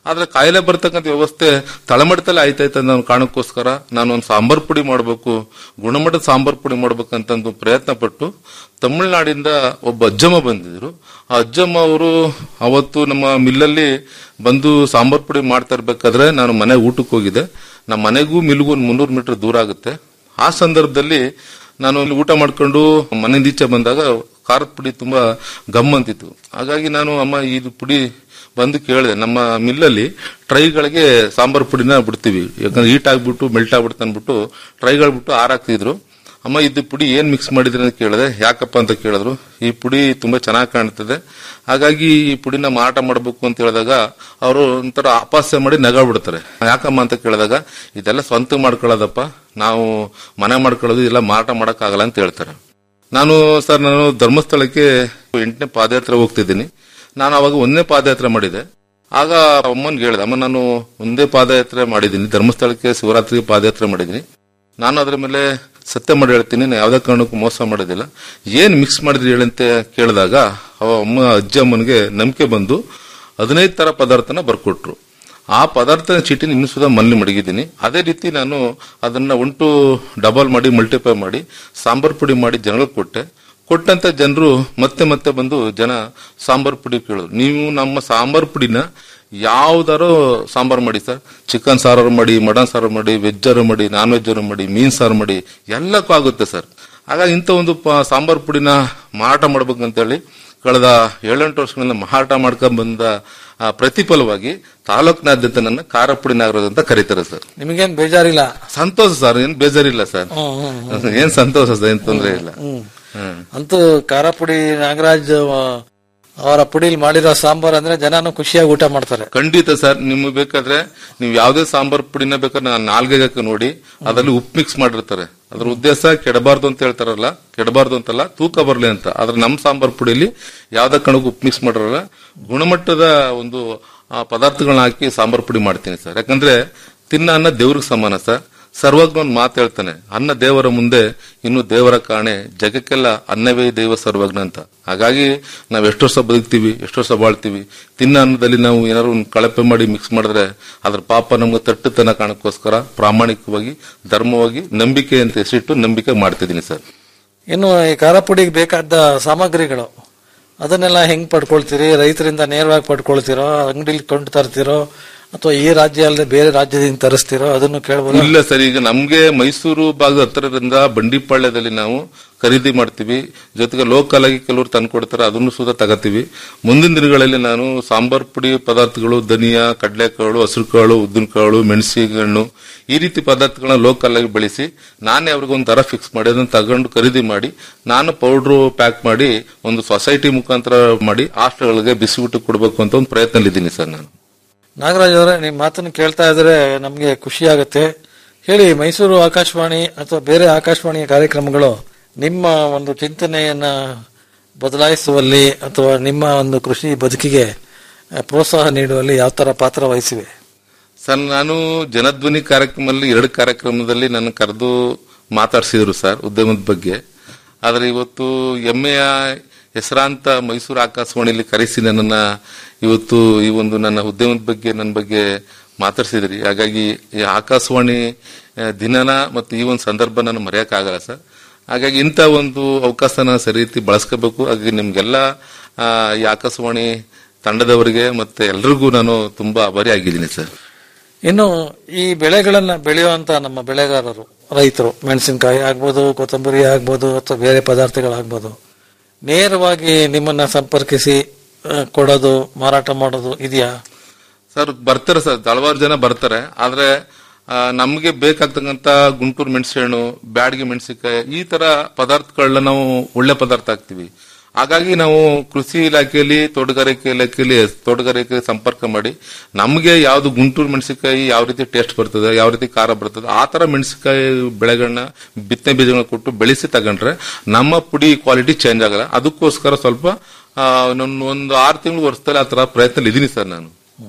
ಆದ್ರೆ ಕಾಯಿಲೆ ಬರ್ತಕ್ಕಂಥ ವ್ಯವಸ್ಥೆ ತಳಮಟ್ಟದಲ್ಲಿ ಆಯ್ತಾಯ್ತ ಅನ್ನೋ ಕಾರಣಕ್ಕೋಸ್ಕರ ನಾನು ಒಂದು ಸಾಂಬಾರ್ ಪುಡಿ ಮಾಡಬೇಕು ಗುಣಮಟ್ಟದ ಸಾಂಬಾರ್ ಪುಡಿ ಮಾಡ್ಬೇಕಂತ ಒಂದು ಪ್ರಯತ್ನ ಪಟ್ಟು ತಮಿಳುನಾಡಿಂದ ಒಬ್ಬ ಅಜ್ಜಮ್ಮ ಬಂದಿದ್ರು ಆ ಅಜ್ಜಮ್ಮ ಅವರು ಅವತ್ತು ನಮ್ಮ ಮಿಲ್ಲಲ್ಲಿ ಬಂದು ಸಾಂಬಾರ್ ಪುಡಿ ಮಾಡ್ತಾ ಇರ್ಬೇಕಾದ್ರೆ ನಾನು ಮನೆ ಊಟಕ್ಕೆ ಹೋಗಿದ್ದೆ ನಮ್ಮ ಮನೆಗೂ ಮಿಲ್ಗೂ ಒಂದು ಮುನ್ನೂರು ಮೀಟರ್ ದೂರ ಆಗುತ್ತೆ ಆ ಸಂದರ್ಭದಲ್ಲಿ ನಾನು ಇಲ್ಲಿ ಊಟ ಮಾಡ್ಕೊಂಡು ಮನೆಯಿಂದ ಈಚೆ ಬಂದಾಗ ಖಾರದ ಪುಡಿ ತುಂಬಾ ಗಮ್ ಅಂತಿತ್ತು ಹಾಗಾಗಿ ನಾನು ಅಮ್ಮ ಇದು ಪುಡಿ ಬಂದು ಕೇಳಿದೆ ನಮ್ಮ ಮಿಲ್ಲಲ್ಲಿ ಟ್ರೈಗಳಿಗೆ ಸಾಂಬಾರ್ ಪುಡಿನ ಬಿಡ್ತೀವಿ ಯಾಕಂದ್ರೆ ಹೀಟ್ ಆಗ್ಬಿಟ್ಟು ಮೆಲ್ಟ್ ಆಗ್ಬಿಡುತ್ತೆ ಅಂದ್ಬಿಟ್ಟು ಟ್ರೈಗಳು ಬಿಟ್ಟು ಆರಾಕ್ತಿದ್ರು ಅಮ್ಮ ಇದು ಪುಡಿ ಏನ್ ಮಿಕ್ಸ್ ಮಾಡಿದ್ರಿ ಅಂತ ಕೇಳಿದೆ ಯಾಕಪ್ಪ ಅಂತ ಕೇಳಿದ್ರು ಈ ಪುಡಿ ತುಂಬಾ ಚೆನ್ನಾಗಿ ಕಾಣ್ತದೆ ಹಾಗಾಗಿ ಈ ಪುಡಿನ ಮಾರಾಟ ಮಾಡಬೇಕು ಅಂತ ಹೇಳಿದಾಗ ಅವರು ಒಂಥರ ಅಪಾಸ್ಯ ಮಾಡಿ ನಗ ಬಿಡ್ತಾರೆ ಯಾಕಮ್ಮ ಅಂತ ಕೇಳಿದಾಗ ಇದೆಲ್ಲ ಸ್ವಂತ ಮಾಡ್ಕೊಳ್ಳೋದಪ್ಪ ನಾವು ಮನೆ ಮಾಡ್ಕೊಳ್ಳೋದು ಇದೆಲ್ಲ ಮಾರಾಟ ಮಾಡಕ್ಕಾಗಲ್ಲ ಅಂತ ಹೇಳ್ತಾರೆ ನಾನು ಸರ್ ನಾನು ಧರ್ಮಸ್ಥಳಕ್ಕೆ ಎಂಟನೇ ಪಾದಯಾತ್ರೆ ಹೋಗ್ತಿದ್ದೀನಿ ನಾನು ಅವಾಗ ಒಂದನೇ ಪಾದಯಾತ್ರೆ ಮಾಡಿದೆ ಆಗ ಅಮ್ಮನ್ಗೆ ಹೇಳಿದೆ ಅಮ್ಮ ನಾನು ಒಂದೇ ಪಾದಯಾತ್ರೆ ಮಾಡಿದ್ದೀನಿ ಧರ್ಮಸ್ಥಳಕ್ಕೆ ಶಿವರಾತ್ರಿಗೆ ಪಾದಯಾತ್ರೆ ಮಾಡಿದ್ದೀನಿ ನಾನು ಅದ್ರ ಮೇಲೆ ಸತ್ಯ ಮಾಡಿ ಹೇಳ್ತೀನಿ ನಾನು ಯಾವುದೇ ಕಾರಣಕ್ಕೂ ಮೋಸ ಮಾಡೋದಿಲ್ಲ ಏನ್ ಮಿಕ್ಸ್ ಮಾಡಿದ್ರಿ ಹೇಳಂತ ಕೇಳಿದಾಗ ಅವ ಅಮ್ಮ ಅಜ್ಜಿ ಅಮ್ಮನಿಗೆ ನಂಬಿಕೆ ಬಂದು ಹದಿನೈದು ತರ ಪದಾರ್ಥನ ಬರ್ಕೊಟ್ರು ಆ ಪದಾರ್ಥ ಚೀಟಿನ ಇನ್ನೂ ಸುಧಾ ಮನೇಲಿ ಮಡಗಿದ್ದೀನಿ ಅದೇ ರೀತಿ ನಾನು ಅದನ್ನ ಒಂಟು ಡಬಲ್ ಮಾಡಿ ಮಲ್ಟಿಪ್ಲೈ ಮಾಡಿ ಸಾಂಬಾರ್ ಪುಡಿ ಮಾಡಿ ಜನಗಳಿಗೆ ಕೊಟ್ಟೆ ಕೊಟ್ಟಂತ ಜನರು ಮತ್ತೆ ಮತ್ತೆ ಬಂದು ಜನ ಸಾಂಬಾರ್ ಪುಡಿ ಕೇಳಿದ್ರು ನೀವು ನಮ್ಮ ಸಾಂಬಾರ್ ಪುಡಿನ ಯಾವ್ದಾರು ಸಾಂಬಾರ್ ಮಾಡಿ ಸರ್ ಚಿಕನ್ ಸಾರು ಮಾಡಿ ಮಟನ್ ಸಾರು ಮಾಡಿ ವೆಜ್ಜಾರು ಮಾಡಿ ನಾನ್ ವೆಜ್ಜಾರು ಮಾಡಿ ಮೀನ್ ಸಾರು ಮಾಡಿ ಎಲ್ಲಕ್ಕೂ ಆಗುತ್ತೆ ಸರ್ ಹಾಗಾಗಿ ಇಂಥ ಒಂದು ಪ- ಸಾಂಬಾರ್ ಪುಡಿನ ಮಾರಾಟ ಮಾಡ್ಬೇಕಂತೇಳಿ ಕಳೆದ ಏಳೆಂಟು ವರ್ಷಗಳಿಂದ ಮಾರಾಟ ಮಾಡ್ಕೊಂಡ್ ಬಂದ ಆ, ಪ್ರತಿಫಲವಾಗಿ ತಾಲೂಕಿನಾದ್ಯಂತ ನನ್ನ ಖಾರ ಪುಡಿ ನಾಗರಾಜ್ ಅಂತ ಕರೀತಾರೆ ಸರ್ ನಿಮಗೇನ್ ಬೇಜಾರಿಲ್ಲ ಸಂತೋಷ ಸರ್ ಏನ್ ಬೇಜಾರಿಲ್ಲ ಸರ್ ಏನ್ ಸಂತೋಷ ಸರ್ ಏನ್ ತೊಂದ್ರೆ ಇಲ್ಲ ಹ್ಮ್ ಅಂತೂ ಖಾರ ಪುಡಿ ನಾಗರಾಜ್ ಆ, ಅವರ ಪುಡಿಲಿ ಮಾಡಿರೋ ಸಾಂಬಾರ್ ಅಂದ್ರೆ ಜನನು ಖುಷಿಯಾಗಿ ಊಟ ಮಾಡ್ತಾರೆ ಖಂಡಿತ ಸರ್ ನಿಮ್ಗೆ ಬೇಕಾದ್ರೆ ನೀವು ಯಾವ್ದೇ ಸಾಂಬಾರ್ ಪುಡಿನ ಬೇಕಾದ್ರೆ ನಾನು ನಾಲ್ಗೆ ಹಾಕಿ ನೋಡಿ ಅದರಲ್ಲಿ ಉಪ್ಪು ಮಿಕ್ಸ್ ಮಾಡಿರ್ತಾರೆ ಅದ್ರ ಉದ್ದೇಶ ಕೆಡಬಾರ್ದು ಅಂತ ಹೇಳ್ತಾರಲ್ಲ ಕೆಡಬಾರ್ದು ಅಂತಲ್ಲ ತೂಕ ಬರ್ಲಿ ಅಂತ ಆದ್ರೆ ನಮ್ ಸಾಂಬಾರ್ ಪುಡಿಯಲ್ಲಿ ಯಾವ್ದೇ ಕಣಕ್ಕೂ ಉಪ್ಪು ಮಿಕ್ಸ್ ಮಾಡಿರಲ್ಲ ಗುಣಮಟ್ಟದ ಒಂದು ಆ, ಪದಾರ್ಥಗಳನ್ನ ಹಾಕಿ ಸಾಂಬಾರ್ ಪುಡಿ ಮಾಡ್ತೀನಿ ಸರ್ ಯಾಕಂದ್ರೆ ತಿನ್ನ ಅನ್ನ ದೇವ್ರಿಗೆ ಸಮಾನ ಸರ್ ಸರ್ವಜ್ಞ ಒಂದು ಮಾತು ಹೇಳ್ತಾನೆ ಅನ್ನ ದೇವರ ಮುಂದೆ ಇನ್ನು ದೇವರ ಕಾಣೆ ಜಗಕ್ಕೆಲ್ಲ ಅನ್ನವೇ ದೈವ ಸರ್ವಜ್ಞ ಅಂತ ಹಾಗಾಗಿ ನಾವು ಎಷ್ಟು ವರ್ಷ ಬದುಕ್ತೀವಿ ಎಷ್ಟು ವರ್ಷ ಬಾಳ್ತೀವಿ ತಿನ್ನ ಅನ್ನದಲ್ಲಿ ನಾವು ಏನಾದ್ರು ಒಂದು ಕಳಪೆ ಮಾಡಿ ಮಿಕ್ಸ್ ಮಾಡಿದ್ರೆ ಅದ್ರ ಪಾಪ ನಮ್ಗೆ ತಟ್ಟುತನ ಕಾಣಕ್ಕೋಸ್ಕರ ಪ್ರಾಮಾಣಿಕವಾಗಿ ಧರ್ಮವಾಗಿ ನಂಬಿಕೆ ಅಂತ ಹೆಸರಿಟ್ಟು ನಂಬಿಕೆ ಮಾಡ್ತಿದ್ದೀನಿ ಸರ್ ಇನ್ನು ಈ ಖಾರ ಪುಡಿಗೆ ಬೇಕಾದ ಸಾಮಗ್ರಿಗಳು ಅದನ್ನೆಲ್ಲ ಹೆಂಗ್ ಪಡ್ಕೊಳ್ತೀರಿ ರೈತರಿಂದ ನೇರವಾಗಿ ಪಡ್ಕೊಳ್ತೀರೋ ಅಂಗಡಿಲಿ ಕೊಂಡು ತರ್ತೀರೋ ಅಥವಾ ಈ ರಾಜ್ಯ ಅಲ್ಲದೆ ಬೇರೆ ರಾಜ್ಯದಿಂದ ತರಿಸ್ತೀರೋ ಅದನ್ನು ಕೇಳ್ಬೋದು ಇಲ್ಲ ಸರ್ ಈಗ ನಮ್ಗೆ ಮೈಸೂರು ಭಾಗದ ಹತ್ತಿರದಿಂದ ಬಂಡಿಪಾಳ್ಯದಲ್ಲಿ ನಾವು ಖರೀದಿ ಮಾಡ್ತೀವಿ ಜೊತೆಗೆ ಲೋಕಲ್ ಆಗಿ ಕೆಲವರು ತಂದ್ಕೊಡ್ತಾರೆ ಅದನ್ನು ಸುಧಾ ತಗೋತೀವಿ ಮುಂದಿನ ದಿನಗಳಲ್ಲಿ ನಾನು ಸಾಂಬಾರ್ ಪುಡಿ ಪದಾರ್ಥಗಳು ಧನಿಯಾ ಕಡಲೆಕಾಳು ಹಸಿರುಕಾಳು ಉದ್ದಿನಕಾಳು ಮೆಣಸಿನಹಣ್ಣು ಈ ರೀತಿ ಪದಾರ್ಥಗಳನ್ನ ಲೋಕಲ್ ಆಗಿ ಬೆಳೆಸಿ ನಾನೇ ಅವ್ರಿಗೆ ಒಂದು ದರ ಫಿಕ್ಸ್ ಮಾಡಿ ಅದನ್ನ ತಗೊಂಡು ಖರೀದಿ ಮಾಡಿ ನಾನು ಪೌಡ್ರು ಪ್ಯಾಕ್ ಮಾಡಿ ಒಂದು ಸೊಸೈಟಿ ಮುಖಾಂತರ ಮಾಡಿ ಹಾಸ್ಟೆಲ್ಗಳಿಗೆ ಬಿಸಿ ಊಟ ಕೊಡಬೇಕು ಅಂತ ಒಂದು ಪ್ರಯತ್ನದಲ್ಲಿದ್ದೀನಿ ಸರ್ ನಾನು ನಾಗರಾಜ್ ಅವರೇ ನಿಮ್ಮ ಮಾತನ್ನು ಕೇಳ್ತಾ ಇದ್ರೆ ನಮಗೆ ಖುಷಿ ಆಗುತ್ತೆ ಹೇಳಿ ಮೈಸೂರು ಆಕಾಶವಾಣಿ ಅಥವಾ ಬೇರೆ ಆಕಾಶವಾಣಿಯ ಕಾರ್ಯಕ್ರಮಗಳು ನಿಮ್ಮ ಒಂದು ಚಿಂತನೆಯನ್ನ ಬದಲಾಯಿಸುವಲ್ಲಿ ಅಥವಾ ನಿಮ್ಮ ಒಂದು ಕೃಷಿ ಬದುಕಿಗೆ ಆ, ಪ್ರೋತ್ಸಾಹ ನೀಡುವಲ್ಲಿ ಯಾವ ತರ ಪಾತ್ರ ವಹಿಸಿವೆ ಸರ್ ನಾನು ಜನಧ್ವನಿ ಕಾರ್ಯಕ್ರಮದಲ್ಲಿ ಎರಡು ಕಾರ್ಯಕ್ರಮದಲ್ಲಿ ನನ್ನ ಕರೆದು ಮಾತಾಡಿಸಿದ್ರು ಸರ್ ಉದ್ಯಮದ ಬಗ್ಗೆ ಆದ್ರೆ ಇವತ್ತು ಹೆಮ್ಮೆಯ ಹೆಸರಾಂತ ಮೈಸೂರು ಆಕಾಶವಾಣಿಯಲ್ಲಿ ಕರೆಸಿ ನನ್ನನ್ನ ಇವತ್ತು ಈ ಒಂದು ನನ್ನ ಉದ್ಯಮದ ಬಗ್ಗೆ ನನ್ನ ಬಗ್ಗೆ ಮಾತಾಡ್ಸಿದ್ರಿ ಹಾಗಾಗಿ ಈ ಆಕಾಶವಾಣಿ ಆ, ದಿನನ ಮತ್ತು ಈ ಒಂದು ಸಂದರ್ಭ ನಾನು ಮರೆಯಕ್ಕಾಗಲ್ಲ ಸರ್ ಹಾಗಾಗಿ ಇಂಥ ಒಂದು ಅವಕಾಶನ ಸರಿ ರೀತಿ ಬಳಸ್ಕೋಬೇಕು ಹಾಗಾಗಿ ನಿಮ್ಗೆಲ್ಲ ಆ, ಈ ಆಕಾಶವಾಣಿ ತಂಡದವರಿಗೆ ಮತ್ತೆ ಎಲ್ರಿಗೂ ನಾನು ತುಂಬಾ ಆಭಾರಿ ಆಗಿದ್ದೀನಿ ಸರ್ ಇನ್ನು ಈ ಬೆಳೆಗಳನ್ನ ಬೆಳೆಯುವಂತ ನಮ್ಮ ಬೆಳೆಗಾರರು ರೈತರು ಮೆಣಸಿನಕಾಯಿ ಆಗ್ಬೋದು ಕೊತ್ತಂಬರಿ ಆಗ್ಬೋದು ಅಥವಾ ಬೇರೆ ಪದಾರ್ಥಗಳಾಗ್ಬೋದು ನೇರವಾಗಿ ನಿಮ್ಮನ್ನ ಸಂಪರ್ಕಿಸಿ ಆ, ಕೊಡೋದು ಮಾರಾಟ ಮಾಡೋದು ಇದೆಯಾ ಸರ್ ಬರ್ತಾರೆ ಸರ್ ಹಲವಾರು ಜನ ಬರ್ತಾರೆ ಆದ್ರೆ ಆ, ನಮ್ಗೆ ಬೇಕಾಗ್ತಕ್ಕಂತ ಗುಂಟೂರು ಮೆಣಸಿನಹಣ್ಣು ಬ್ಯಾಡಗಿ ಮೆಣಸಿನಕಾಯಿ ಈ ತರ ಪದಾರ್ಥಗಳನ್ನ ನಾವು ಒಳ್ಳೆ ಪದಾರ್ಥ ಹಾಕ್ತಿವಿ ಹಾಗಾಗಿ ನಾವು ಕೃಷಿ ಇಲಾಖೆಯಲ್ಲಿ ತೋಟಗಾರಿಕೆ ಇಲಾಖೆಯಲ್ಲಿ ತೋಟಗಾರಿಕೆ ಸಂಪರ್ಕ ಮಾಡಿ ನಮ್ಗೆ ಯಾವ್ದು ಗುಂಟೂರು ಮೆಣಸಿನಕಾಯಿ ಯಾವ ರೀತಿ ಟೇಸ್ಟ್ ಬರ್ತದೆ ಯಾವ ರೀತಿ ಖಾರ ಬರ್ತದೆ ಆ ತರ ಮೆಣಸಿನಕಾಯಿ ಬೆಳೆಗಳನ್ನ ಬಿತ್ತನೆ ಬೀಜಗಳನ್ನ ಕೊಟ್ಟು ಬೆಳೆಸಿ ತಗೊಂಡ್ರೆ ನಮ್ಮ ಪುಡಿ ಕ್ವಾಲಿಟಿ ಚೇಂಜ್ ಆಗಲ್ಲ ಅದಕ್ಕೋಸ್ಕರ ಸ್ವಲ್ಪ ಆ, ಇನ್ನೊಂದು ಒಂದು ಆರು ತಿಂಗಳು ವರ್ಷದಲ್ಲಿ ಆ ತರ ಪ್ರಯತ್ನ ಇದೀನಿ ಸರ್ ನಾನು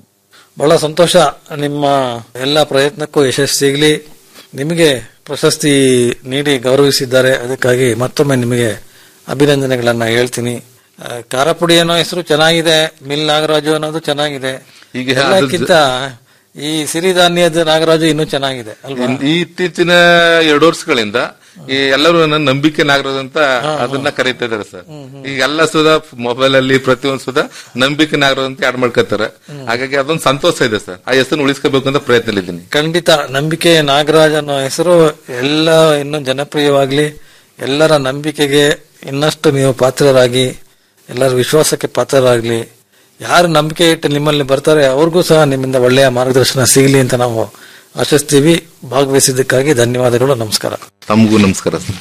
ಬಹಳ ಸಂತೋಷ ನಿಮ್ಮ ಎಲ್ಲ ಪ್ರಯತ್ನಕ್ಕೂ ಯಶಸ್ಸು ಸಿಗಲಿ ನಿಮಗೆ ಪ್ರಶಸ್ತಿ ನೀಡಿ ಗೌರವಿಸಿದ್ದಾರೆ ಅದಕ್ಕಾಗಿ ಮತ್ತೊಮ್ಮೆ ನಿಮಗೆ ಅಭಿನಂದನೆಗಳನ್ನ ಹೇಳ್ತೀನಿ ಆ, ಖಾರ ಪುಡಿ ಅನ್ನೋ ಹೆಸರು ಚೆನ್ನಾಗಿದೆ ಮಿಲ್ ನಾಗರಾಜು ಅನ್ನೋದು ಚೆನ್ನಾಗಿದೆ ಈಗ ಎಲ್ಲಕ್ಕಿಂತ ಈ ಸಿರಿಧಾನ್ಯದ ನಾಗರಾಜು ಇನ್ನೂ ಚೆನ್ನಾಗಿದೆ ಅಲ್ವಾ ಈ ಇತ್ತೀಚಿನ ಎರಡು ವರ್ಷಗಳಿಂದ ಈ ಎಲ್ಲರೂ ನನ್ನ ನಂಬಿಕೆ ನಾಗರಾಜ್ ಅಂತ ಅದನ್ನ ಕರೀತಾ ಇದಾರೆ ಸರ್ ಈಗ ಎಲ್ಲ ಸುಧಾ ಮೊಬೈಲ್ ಅಲ್ಲಿ ಪ್ರತಿಯೊಂದು ಸುಧಾ ನಂಬಿಕೆ ನಾಗರಾಜ್ ಅಂತ ಆಡ್ ಮಾಡ್ಕೊತಾರೆ ಹಾಗಾಗಿ ಅದೊಂದು ಸಂತೋಷ ಇದೆ ಸರ್ ಆ ಹೆಸರನ್ನು ಉಳಿಸ್ಕೋಬೇಕು ಅಂತ ಪ್ರಯತ್ನ ಇದ್ದೀನಿ ಖಂಡಿತ ನಂಬಿಕೆ ನಾಗರಾಜ್ ಅನ್ನೋ ಹೆಸರು ಎಲ್ಲ ಇನ್ನೂ ಜನಪ್ರಿಯವಾಗ್ಲಿ ಎಲ್ಲರ ನಂಬಿಕೆಗೆ ಇನ್ನಷ್ಟು ನೀವು ಪಾತ್ರರಾಗಿ ಎಲ್ಲರ ವಿಶ್ವಾಸಕ್ಕೆ ಪಾತ್ರರಾಗ್ಲಿ ಯಾರು ನಂಬಿಕೆ ಇಟ್ಟು ನಿಮ್ಮಲ್ಲಿ ಬರ್ತಾರೆ ಅವ್ರಿಗೂ ಸಹ ನಿಮ್ಮಿಂದ ಒಳ್ಳೆಯ ಮಾರ್ಗದರ್ಶನ ಸಿಗಲಿ ಅಂತ ನಾವು ಆಶಿಸ್ತೀವಿ ಭಾಗವಹಿಸಿದ್ದಕ್ಕಾಗಿ ಧನ್ಯವಾದಗಳು ನಮಸ್ಕಾರ ತಮಗೂ ನಮಸ್ಕಾರ ಸರ್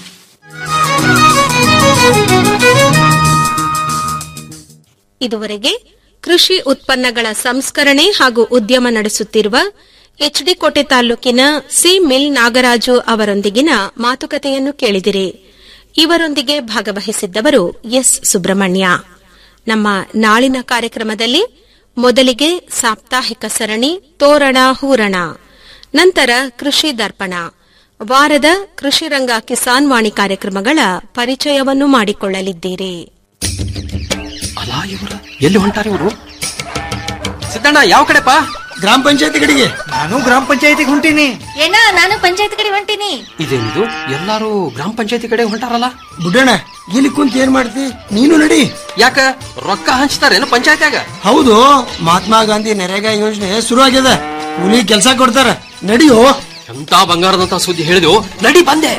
ಇದುವರೆಗೆ ಕೃಷಿ ಉತ್ಪನ್ನಗಳ ಸಂಸ್ಕರಣೆ ಹಾಗೂ ಉದ್ಯಮ ನಡೆಸುತ್ತಿರುವ ಎಚ್ಡಿ ಕೋಟೆ ತಾಲೂಕಿನ ಸಿ ಮಿಲ್ ನಾಗರಾಜು ಅವರೊಂದಿಗಿನ ಮಾತುಕತೆಯನ್ನು ಕೇಳಿದಿರಿ ಇವರೊಂದಿಗೆ ಭಾಗವಹಿಸಿದ್ದವರು ಎಸ್ ಸುಬ್ರಹ್ಮಣ್ಯ ನಮ್ಮ ನಾಳಿನ ಕಾರ್ಯಕ್ರಮದಲ್ಲಿ ಮೊದಲಿಗೆ ಸಾಪ್ತಾಹಿಕ ಸರಣಿ ತೋರಣ ಹೂರಣ ನಂತರ ಕೃಷಿ ದರ್ಪಣ ವಾರದ ಕೃಷಿ ರಂಗ ಕಿಸಾನ್ ವಾಣಿ ಕಾರ್ಯಕ್ರಮಗಳ ಪರಿಚಯವನ್ನು ಮಾಡಿಕೊಳ್ಳಲಿದ್ದೀರಿ ಅಲಾ ಇವರು ಎಲ್ಲಿ ಹೊಂಟಾರೆ ಇವರು ಸಿದ್ದಣ್ಣ ಯಾವ ಕಡೆಪಾ ಗ್ರಾಮ ಪಂಚಾಯತಿ ಕಡೆಗೆ ನಾನು ಗ್ರಾಮ ಪಂಚಾಯತಿಗೆ ಹೊಂಟೀನಿ ಏನ ನಾನು ಪಂಚಾಯತ್ ಕಡೆ ಹೊಂಟೀನಿ ಇದೇನಿದು ಎಲ್ಲಾರು ಗ್ರಾಮ ಪಂಚಾಯತಿ ಕಡೆ ಹೊಂಟಾರಲ್ಲ ಬುಡ್ಡಣ್ಣ ಇಲ್ಲಿ ಕುಂತ ಏನ್ ಮಾಡ್ತಿ ನೀನು ನಡಿ ಯಾಕ ರೊಕ್ಕ ಹಂಚ್ತಾರೇನು ಪಂಚಾಯತ್ಯಾಗ ಹೌದು ಮಹಾತ್ಮ ಗಾಂಧಿ ನರೇಗಾ ಯೋಜನೆ ಶುರು ಆಗ್ಯದ ಕೂಲಿ ಕೆಲಸ ಕೊಡ್ತಾರ ನಡಿಯೋ ಎಂತ ಬಂಗಾರದಂತ ಸುದ್ದಿ ಹೇಳಿದೆವು ನಡಿ ಬಂದೆ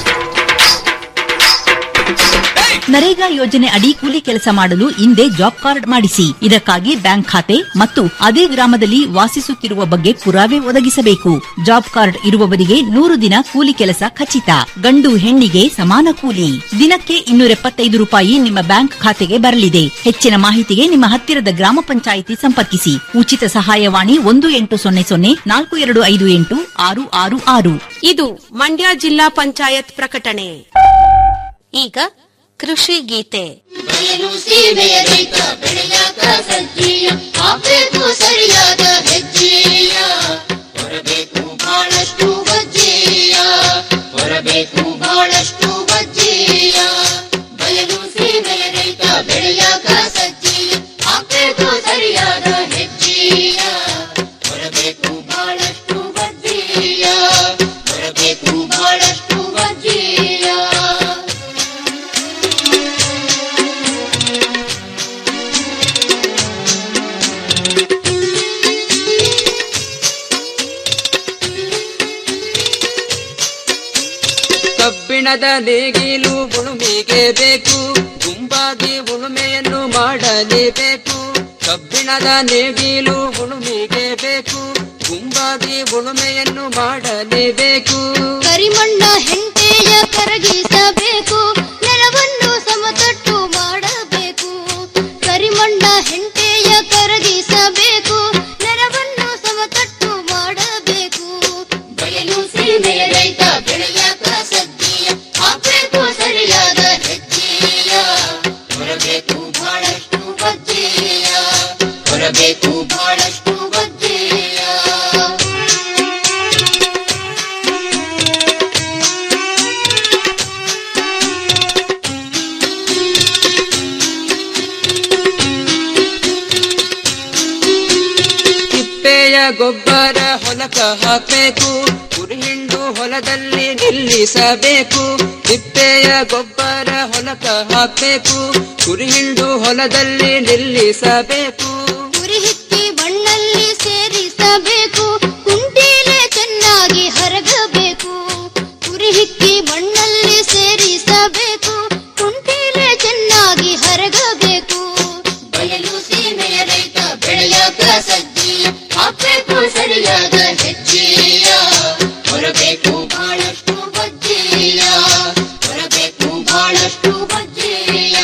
ನರೇಗಾ ಯೋಜನೆ ಅಡಿ ಕೂಲಿ ಕೆಲಸ ಮಾಡಲು ಹಿಂದೆ ಜಾಬ್ ಕಾರ್ಡ್ ಮಾಡಿಸಿ ಇದಕ್ಕಾಗಿ ಬ್ಯಾಂಕ್ ಖಾತೆ ಮತ್ತು ಅದೇ ಗ್ರಾಮದಲ್ಲಿ ವಾಸಿಸುತ್ತಿರುವ ಬಗ್ಗೆ ಪುರಾವೆ ಒದಗಿಸಬೇಕು ಜಾಬ್ ಕಾರ್ಡ್ ಇರುವವರಿಗೆ ನೂರು ದಿನ ಕೂಲಿ ಕೆಲಸ ಖಚಿತ ಗಂಡು ಹೆಣ್ಣಿಗೆ ಸಮಾನ ಕೂಲಿ ದಿನಕ್ಕೆ ಇನ್ನೂರ ಎಪ್ಪತ್ತೈದು ರೂಪಾಯಿ ನಿಮ್ಮ ಬ್ಯಾಂಕ್ ಖಾತೆಗೆ ಬರಲಿದೆ ಹೆಚ್ಚಿನ ಮಾಹಿತಿಗೆ ನಿಮ್ಮ ಹತ್ತಿರದ ಗ್ರಾಮ ಪಂಚಾಯಿತಿ ಸಂಪರ್ಕಿಸಿ ಉಚಿತ ಸಹಾಯವಾಣಿ ಒಂದು ಎಂಟು ಸೊನ್ನೆ ಸೊನ್ನೆ ನಾಲ್ಕು ಎರಡು ಐದು ಎಂಟು ಆರು ಆರು ಆರು ಇದು ಮಂಡ್ಯ ಜಿಲ್ಲಾ ಪಂಚಾಯತ್ ಪ್ರಕಟಣೆ ಈಗ ಕೃಷಿ ಗೀತೆ ಬಯಲು ಸೀಮೆಯ ರೈತ ಬೆಳೆಯಾಕ ಸಜ್ಜೀಯ ಹಾಕ್ಬೇಕು ಸರಿಯಾದ ಹೆಜ್ಜೆಯ ಹೊರಬೇಕು ಬಹಳಷ್ಟು ಬಜ್ಜೆಯ ಹೊರಬೇಕು ಬಹಳಷ್ಟು ಬಜ್ಜೆಯ ಬಯಲು ಸೀಮೆಯ ರೈತ ಬೆಳೆಯಾಕ ಸಜ್ಜೀಯ ಹಾಕ್ಬೇಕು ಸರಿಯಾದ ಹೆಜ್ಜೆಯ ಹೊರಬೇಕು ಬಹಳಷ್ಟು ಬಜ್ಜೆಯ ಹೊರಬೇಕು ಬಹಳಷ್ಟು ಬಜ್ಜೆಯ ಕಬ್ಬಿಣದ ನೇಗಿಲು ಉಳುಮೆಗೆ ಬೇಕು ಗುಂಪಾಗಿ ಉಳುಮೆಯನ್ನು ಮಾಡಲೇಬೇಕು ಕಬ್ಬಿಣದ ನೇಗಿಲು ಉಳುಮೆಗೆ ಬೇಕು ಗುಂಪಾಗಿ ಉಳುಮೆಯನ್ನು ಮಾಡಲೇಬೇಕು ಕರಿಮಣ್ಣ ಹೆಂಟೆಯ ಕರಗಿಸಬೇಕು ನೆಲವನ್ನು ಸಮತಟ್ಟು ಮಾಡಬೇಕು ಕರಿಮಣ್ಣ ಹೆಂಟೆಯ ಕರಗಿಸಬೇಕು ನೆಲವನ್ನು ಸಮತಟ್ಟು ಮಾಡಬೇಕು ಬಯಲು ಸೀಮೆಯ ರೈತ ಬೆಳೆಯಾಕ ಸಜ್ಜಿಯ ಹಾಕಬೇಕು ಸರಿಯಾದ ಹೆಜ್ಜೆಯ ಹೊರಬೇಕು ಬಹಳಷ್ಟು ಬಜ್ಜೆಯ ಹೊರಬೇಕು ಬಹಳಷ್ಟು ಬಜ್ಜೆಯ ತಿಪ್ಪೆಯ ಗೊಬ್ಬರ ಹೊಲಕ ಹಾಕಬೇಕು ಕುರಿಹಿಂಡು ಹೊಲದಲ್ಲಿ ನಿಲ್ಲಿಸಬೇಕು ತಿಪ್ಪೆಯ ಗೊಬ್ಬರ ಹೊಲಕ ಹಾಕಬೇಕು ಕುರಿಹಿಂಡು ಹೊಲದಲ್ಲಿ ನಿಲ್ಲಿಸಬೇಕು ಉರಿ ಹಿಕ್ಕಿ ಮಣ್ಣಲ್ಲಿ ಸೇರಿಸಬೇಕು ಕುಂಟೀಲೆ ಚೆನ್ನಾಗಿ ಹರಗಬೇಕು ಉರಿ ಹಿಕ್ಕಿ ಮಣ್ಣಲ್ಲಿ ಸೇರಿಸಬೇಕು ಕುಂಟೀಲೆ ಚೆನ್ನಾಗಿ ಹರಗಬೇಕು ಬಯಲು ಸೀಮೆಯ ರೈತ ಬೆಳೆಯಾಕ ಸಜ್ಜಿಯ ಹಾಕಬೇಕು ಸರಿಯಾದ ಹೆಜ್ಜೆಯ ಹೊರಬೇಕು ಬಹಳಷ್ಟು ಬಜ್ಜೆಯ ಹೊರಬೇಕು ಬಹಳಷ್ಟು ಬಜ್ಜೆಯ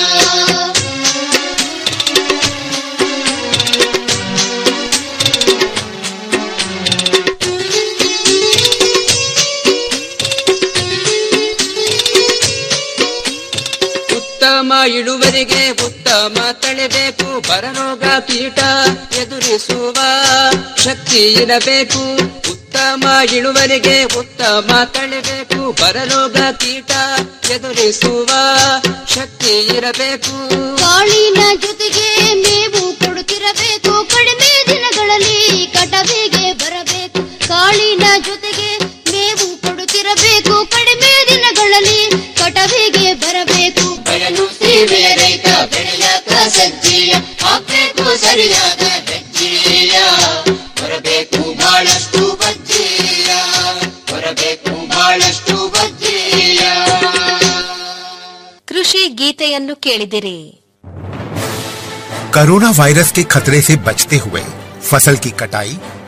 ಉತ್ತಮ ಇಳುವರಿಗೆ ಉತ್ತಮ ತಳಿಬೇಕು ಬರರೋಗ ಕೀಟ ಎದುರಿಸುವ ಶಕ್ತಿ ಇರಬೇಕು ಉತ್ತಮ ಉತ್ತಮ ಇಳುವರಿಗೆ ಉತ್ತಮ ತಳಿಬೇಕು ಬರರೋಗ ಕೀಟ ಎದುರಿಸುವ ಶಕ್ತಿ ಇರಬೇಕು ಕಾಳಿನ ಜೊತೆಗೆ ಮೇವು ಕೊಡುತ್ತಿರಬೇಕು ಕಡಿಮೆ ದಿನಗಳಲ್ಲಿ ಕಟವಿಗೆ ಬರಬೇಕು ಕಾಳಿನ ಜೊತೆಗೆ ಮೇವು ಕೊಡುತ್ತಿರಬೇಕು ಕಡಿಮೆ ದಿನಗಳಲ್ಲಿ ಕಟವಿಗೆ ಬರಬೇಕು ಬಯಲು ಸೀಮೆಯ ರೈತ ಬೆಳೆಯಾಕ ಸಜ್ಜೀಯ ಹಾಕ್ಬೇಕು ಸರಿಯಾದ ಹೆಜ್ಜೆಯ ಹೊರಬೇಕು ಬಹಳಷ್ಟು ಬಜ್ಜೀಯ ಹೊರಬೇಕು ಬಹಳಷ್ಟು ಬಜ್ಜೀಯ ಕೃಷಿ ಗೀತೆಯನ್ನು ಕೇಳಿದಿರಿ कोरोना वायरस के खतरे से बचते हुए फसल की कटाई